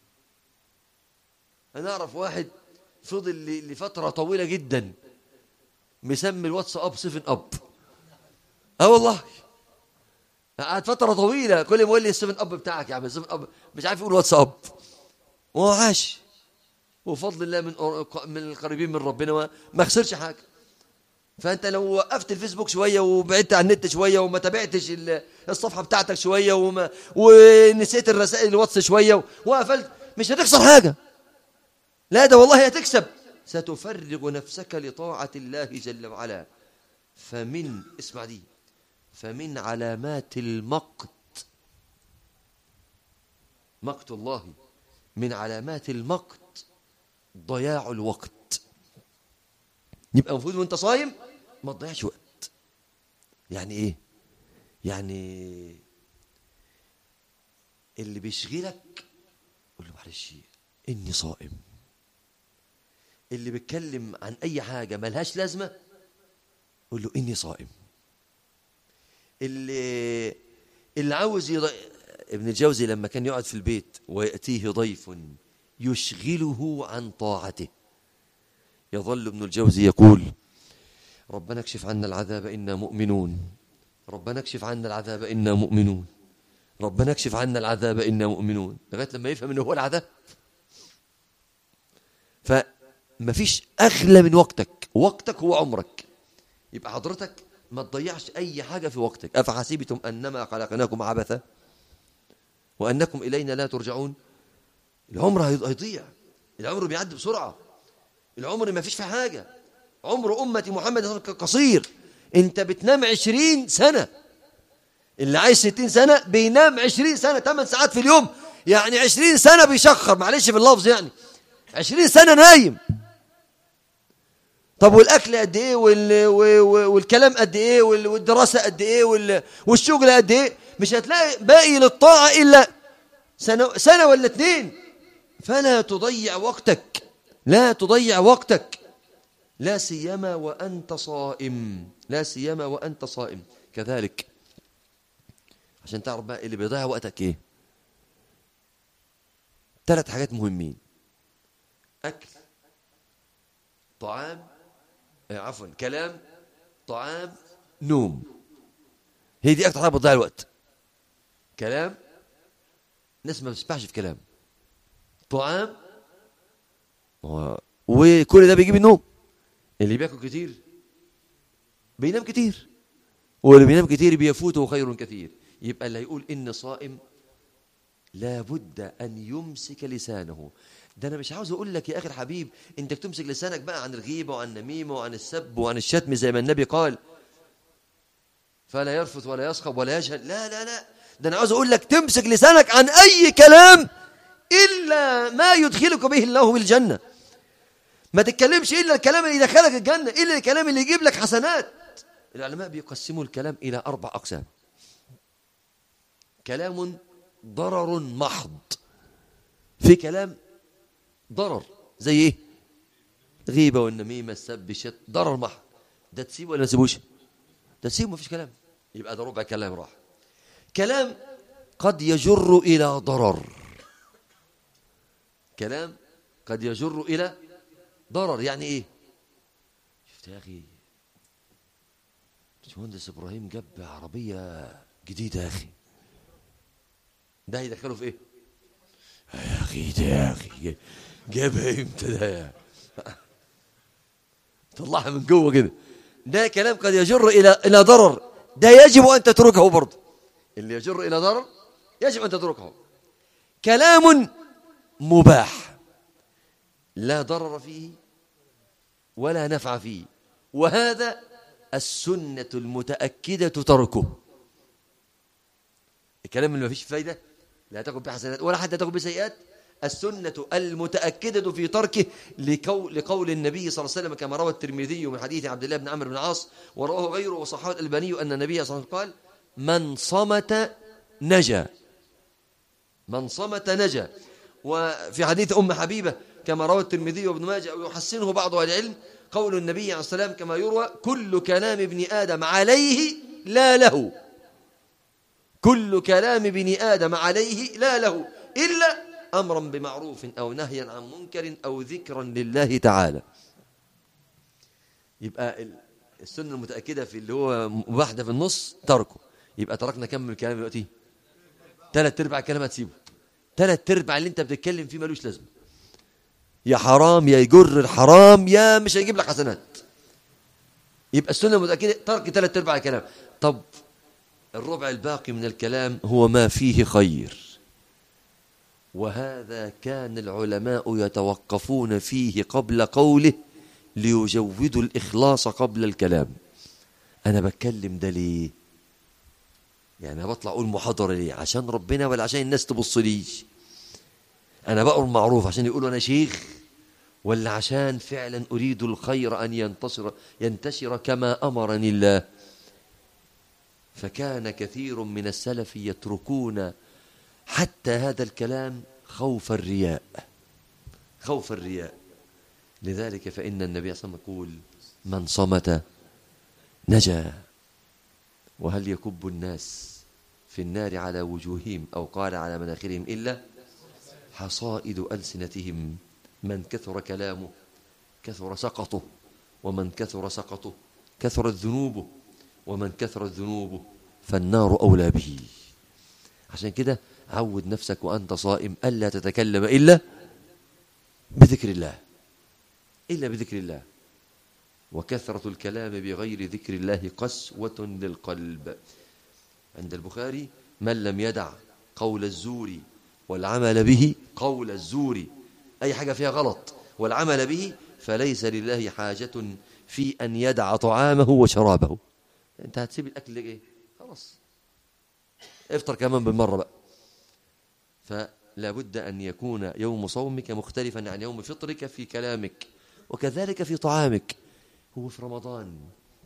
انا اعرف واحد فضل ل- لفتره طويله جدا مسمي الواتساب 7 اب اه والله قعد فتره طويله كل ما يقول لي السفن اب بتاعك يا عم السفن اب مش عارف يقول واتساب وهو عاش وفضل الله من من القريبين من ربنا ما, ما خسرش حاجه فانت لو وقفت الفيسبوك شويه وبعدت عن النت شويه وما تابعتش ال- الصفحه بتاعتك شويه وما ونسيت الرسائل الواتس شويه وقفلت مش هتخسر حاجه لا ده والله هتكسب ستفرغ نفسك لطاعه الله جل وعلا فمن اسمع دي فمن علامات المقت مقت الله من علامات المقت ضياع الوقت يبقى المفروض وانت صايم ما تضيعش وقت يعني ايه يعني اللي بيشغلك قول له معلش اني صائم اللي بيتكلم عن اي حاجه ملهاش لازمه قول له اني صائم اللي اللي عاوز يض... ابن الجوزي لما كان يقعد في البيت ويأتيه ضيف يشغله عن طاعته يظل ابن الجوزي يقول ربنا اكشف عنا العذاب إنا مؤمنون ربنا اكشف عنا العذاب إنا مؤمنون ربنا اكشف عنا العذاب إنا مؤمنون لغاية لما يفهم إنه هو العذاب فما فيش أغلى من وقتك وقتك هو عمرك يبقى حضرتك ما تضيعش أي حاجة في وقتك أفحسبتم أنما خلقناكم عبثا وأنكم إلينا لا ترجعون العمر هي- هيضيع العمر بيعدي بسرعة العمر ما فيش فيه حاجة عمر أمة محمد صلى الله عليه وسلم قصير أنت بتنام عشرين سنة اللي عايش ستين سنة بينام عشرين سنة 8 ساعات في اليوم يعني عشرين سنة بيشخر معلش في اللفظ يعني عشرين سنة نايم طب والاكل قد ايه وال... و- و- والكلام قد ايه وال... والدراسه قد ايه وال... والشغل قد ايه مش هتلاقي باقي للطاعه الا سنه سنه ولا اتنين فلا تضيع وقتك لا تضيع وقتك لا سيما وانت صائم لا سيما وانت صائم كذلك عشان تعرف بقى اللي بيضيع وقتك ايه ثلاث حاجات مهمين اكل طعام آه، عفوا كلام طعام نوم هي دي اكتر حاجه بتضيع الوقت كلام الناس ما بتسمعش في كلام طعام و- وكل ده بيجيب النوم اللي بياكل كتير بينام كتير واللي بينام كتير بيفوته خير كثير يبقى اللي هيقول إن صائم لابد أن يمسك لسانه ده أنا مش عاوز أقول لك يا أخي الحبيب أنت تمسك لسانك بقى عن الغيبة وعن النميمة وعن السب وعن الشتم زي ما النبي قال فلا يرفث ولا يصخب ولا يجهل لا لا لا ده أنا عاوز أقول لك تمسك لسانك عن أي كلام إلا ما يدخلك به الله بالجنة ما تتكلمش إلا الكلام اللي يدخلك الجنة إلا الكلام اللي يجيب لك حسنات العلماء بيقسموا الكلام إلى أربع أقسام كلام ضرر محض في كلام ضرر زي ايه غيبة والنميمة السب الشت ضرر محض ده تسيبه ولا ما تسيبوش ده تسيبه مفيش كلام يبقى ده ربع كلام راح كلام قد يجر إلى ضرر كلام قد يجر إلى ضرر يعني ايه شفت يا أخي باشمهندس إبراهيم جاب عربية جديدة يا أخي ده هيدخله في ايه يا اخي ده يا اخي جابها امتى ده طلعها من جوه كده ده كلام قد يجر الى الى ضرر ده يجب ان تتركه برضه اللي يجر الى ضرر يجب ان تتركه كلام مباح لا ضرر فيه ولا نفع فيه وهذا السنة المتأكدة تركه الكلام اللي ما فيش فايدة لا تاخذ بحسنات ولا حتى تاخذ بسيئات السنة المتأكدة في تركه لقول, لقول النبي صلى الله عليه وسلم كما روى الترمذي من حديث عبد الله بن عمرو بن العاص ورواه غيره وصححه الألباني أن النبي صلى الله عليه وسلم قال من صمت نجا من صمت نجا وفي حديث أم حبيبة كما روى الترمذي وابن ماجه ويحسنه بعض أهل العلم قول النبي عليه السلام كما يروى كل كلام ابن آدم عليه لا له كل كلام ابن آدم عليه لا له إلا أمرا بمعروف أو نهيا عن منكر أو ذكرا لله تعالى يبقى ال- السنة المتأكدة في اللي هو مباح ده في النص تركه يبقى تركنا كم من الكلام دلوقتي ثلاث ارباع الكلام هتسيبه ثلاث ارباع اللي انت بتتكلم فيه ملوش لازمه يا حرام يا يجر الحرام يا مش هيجيب لك حسنات يبقى السنة متأكدة ترك ثلاث أرباع الكلام طب الربع الباقي من الكلام هو ما فيه خير وهذا كان العلماء يتوقفون فيه قبل قوله ليجودوا الإخلاص قبل الكلام أنا بتكلم ده ليه يعني أنا بطلع أقول محاضرة ليه عشان ربنا ولا عشان الناس تبص ليش أنا بقر معروف عشان يقولوا أنا شيخ ولا عشان فعلا أريد الخير أن ينتصر ينتشر كما أمرني الله فكان كثير من السلف يتركون حتى هذا الكلام خوف الرياء خوف الرياء لذلك فإن النبي صلى الله عليه وسلم يقول من صمت نجا وهل يكب الناس في النار على وجوههم أو قال على مناخرهم إلا حصائد ألسنتهم من كثر كلامه كثر سقطه ومن كثر سقطه كثرت ذنوبه ومن كثرت ذنوبه فالنار أولى به عشان كده عود نفسك وأنت صائم ألا تتكلم إلا بذكر الله إلا بذكر الله وكثرة الكلام بغير ذكر الله قسوة للقلب عند البخاري من لم يدع قول الزور والعمل به قول الزور أي حاجة فيها غلط والعمل به فليس لله حاجة في أن يدع طعامه وشرابه أنت هتسيب الأكل ليه خلاص افطر كمان بالمرة بقى فلا بد أن يكون يوم صومك مختلفا عن يوم فطرك في كلامك وكذلك في طعامك هو في رمضان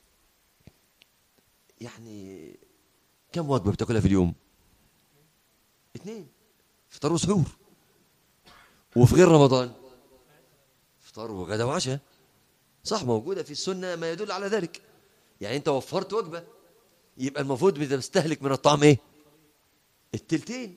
يعني كم وجبة بتاكلها في اليوم اثنين فطار وسحور وفي غير رمضان فطار وغدا وعشاء صح موجودة في السنة ما يدل على ذلك يعني انت وفرت وجبة يبقى المفروض بتستهلك من الطعام ايه التلتين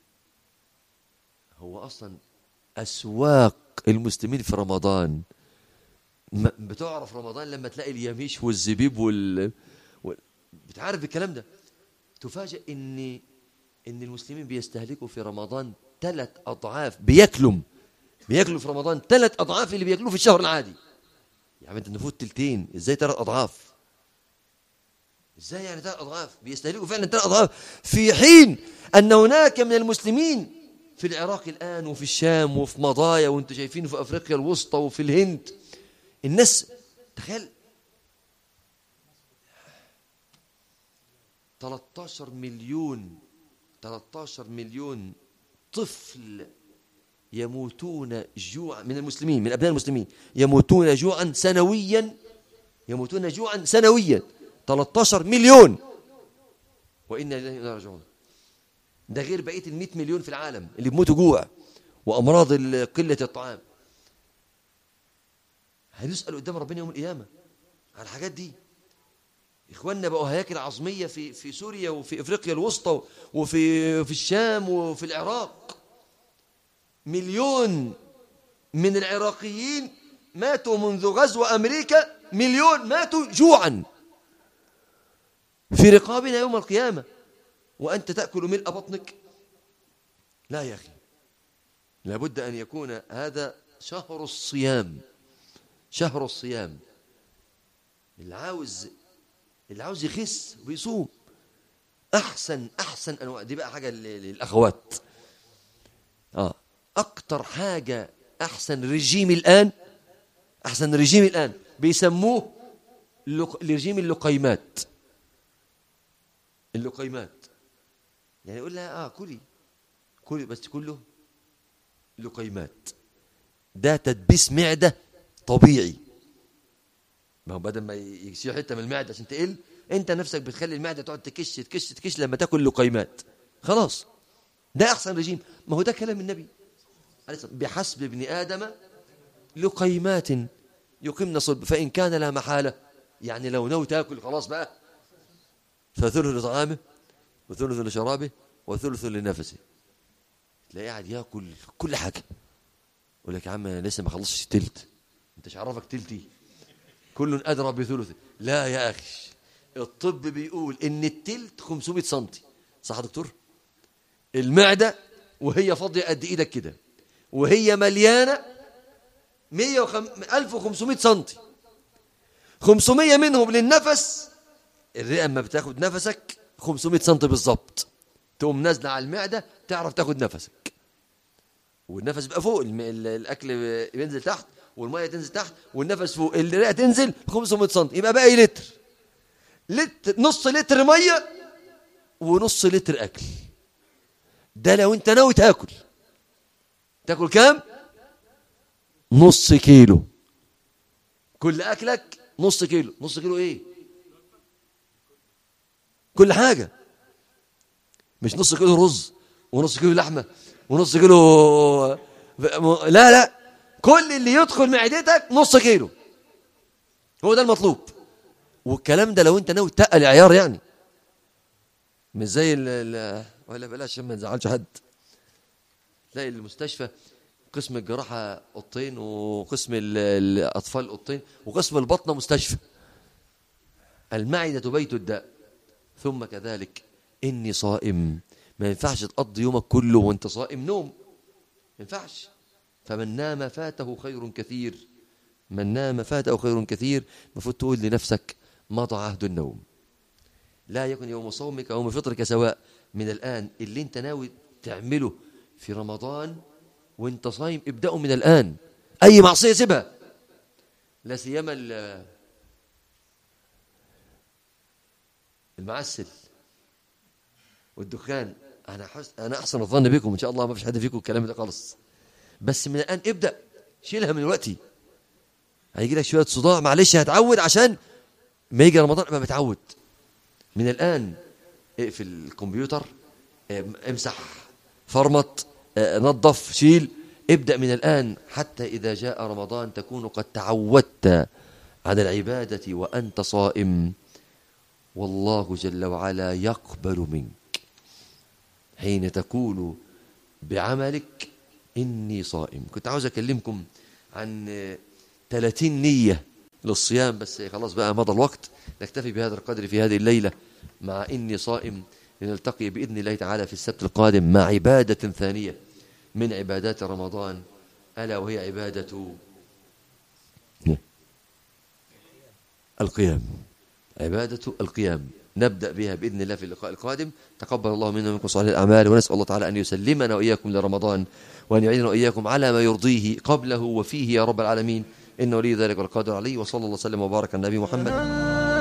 هو اصلا اسواق المسلمين في رمضان ما- بتعرف رمضان لما تلاقي اليميش والزبيب وال, وال... بتعرف الكلام ده تفاجئ ان ان المسلمين بيستهلكوا في رمضان ثلاث اضعاف بياكلوا بياكلوا في رمضان ثلاث اضعاف اللي بياكلوه في الشهر العادي يعني انت نفوت تلتين ازاي ثلاث اضعاف ازاي يعني ثلاث اضعاف بيستهلكوا فعلا ثلاث اضعاف في حين ان هناك من المسلمين في العراق الان وفي الشام وفي مضايا وانتم شايفين في افريقيا الوسطى وفي الهند الناس تخيل 13 مليون 13 مليون طفل يموتون جوعا من المسلمين من ابناء المسلمين يموتون جوعا سنويا يموتون جوعا سنويا 13 مليون وانا اليه راجعون ده غير بقيه ال 100 مليون في العالم اللي بيموتوا جوع وامراض ال- قله الطعام هنسال قدام ربنا يوم القيامه على الحاجات دي اخواننا بقوا هياكل عظميه في في سوريا وفي افريقيا الوسطى وفي في الشام وفي العراق مليون من العراقيين ماتوا منذ غزو امريكا مليون ماتوا جوعا في رقابنا يوم القيامه وانت تاكل ملء بطنك لا يا اخي لابد ان يكون هذا شهر الصيام شهر الصيام اللي عاوز اللي عاوز يخس ويصوم احسن احسن انواع دي بقى حاجه لل- للاخوات اه اكتر حاجه احسن رجيم الان احسن رجيم الان بيسموه لق- رجيم اللقيمات اللقيمات يعني يقول لها اه كلي كلي بس كله لقيمات ده تدبيس معده طبيعي ما هو بدل ما يشيل حته من المعده عشان تقل انت نفسك بتخلي المعده تقعد تكش تكش تكش لما تاكل لقيمات خلاص ده احسن رجيم ما هو ده كلام النبي عليه الصلاة والسلام. بحسب ابن ادم لقيمات يقمن صلب فان كان لا محاله يعني لو نوي تاكل خلاص بقى فثلث لطعامه وثلث لشرابه وثلث لنفسه تلاقيه قاعد ياكل كل حاجه يقول لك يا عم أنا لسه ما خلصتش التلت انت مش عرفك تلتي كل ادرى بثلثه لا يا اخي الطب بيقول ان التلت 500 سم صح يا دكتور المعده وهي فاضيه قد ايدك كده وهي مليانه 100 1500 سم 500 منهم للنفس الرئه اما بتاخد نفسك 500 سم بالظبط تقوم نازله على المعده تعرف تاخد نفسك والنفس بقى فوق الم- ال- الاكل بينزل تحت والميه تنزل تحت والنفس فوق الرئه تنزل 500 سم يبقى باقي لتر لتر نص لتر ميه ونص لتر اكل ده لو انت ناوي تاكل تاكل كام نص كيلو كل اكلك نص كيلو نص كيلو ايه كل حاجه مش نص كيلو رز ونص كيلو لحمه ونص كيلو لا لا كل اللي يدخل معدتك نص كيلو هو ده المطلوب والكلام ده لو انت ناوي تقل عيار يعني مش زي ال ال- ولا بلاش عشان ما نزعلش حد تلاقي المستشفى قسم الجراحة أوضتين وقسم ال- الأطفال أوضتين وقسم البطنة مستشفى المعدة بيت الداء ثم كذلك إني صائم ما ينفعش تقضي يومك كله وانت صائم نوم ما ينفعش فمن نام فاته خير كثير من نام فاته خير كثير المفروض تقول لنفسك مضى عهد النوم لا يكن يوم صومك يوم فطرك سواء من الآن اللي انت ناوي تعمله في رمضان وانت صايم ابدأه من الآن أي معصية سيبها لا سيما ال- المعسل والدخان انا حس... انا احسن الظن بكم ان شاء الله ما فيش حد فيكم الكلام ده خالص بس من الان ابدا شيلها من دلوقتي هيجي لك شويه صداع معلش هتعود عشان ما يجي رمضان ابقى متعود من الان اقفل الكمبيوتر ام- امسح فرمط اه، نظف شيل ابدا من الان حتى اذا جاء رمضان تكون قد تعودت على العباده وانت صائم والله جل وعلا يقبل منك حين تقول بعملك إني صائم كنت عاوز أكلمكم عن آه، 30 نية للصيام بس خلاص بقى مضى الوقت نكتفي بهذا القدر في هذه الليلة مع إني صائم لنلتقي بإذن الله تعالى في السبت القادم مع عبادة ثانية من عبادات رمضان ألا وهي عبادة القيام عبادة القيام نبدأ بها بإذن الله في اللقاء القادم تقبل الله منا ومنكم صالح الأعمال ونسأل الله تعالى أن يسلمنا وإياكم لرمضان وأن يعيننا وإياكم على ما يرضيه قبله وفيه يا رب العالمين إنه ولي ذلك والقادر عليه وصلى الله وسلم وبارك على النبي محمد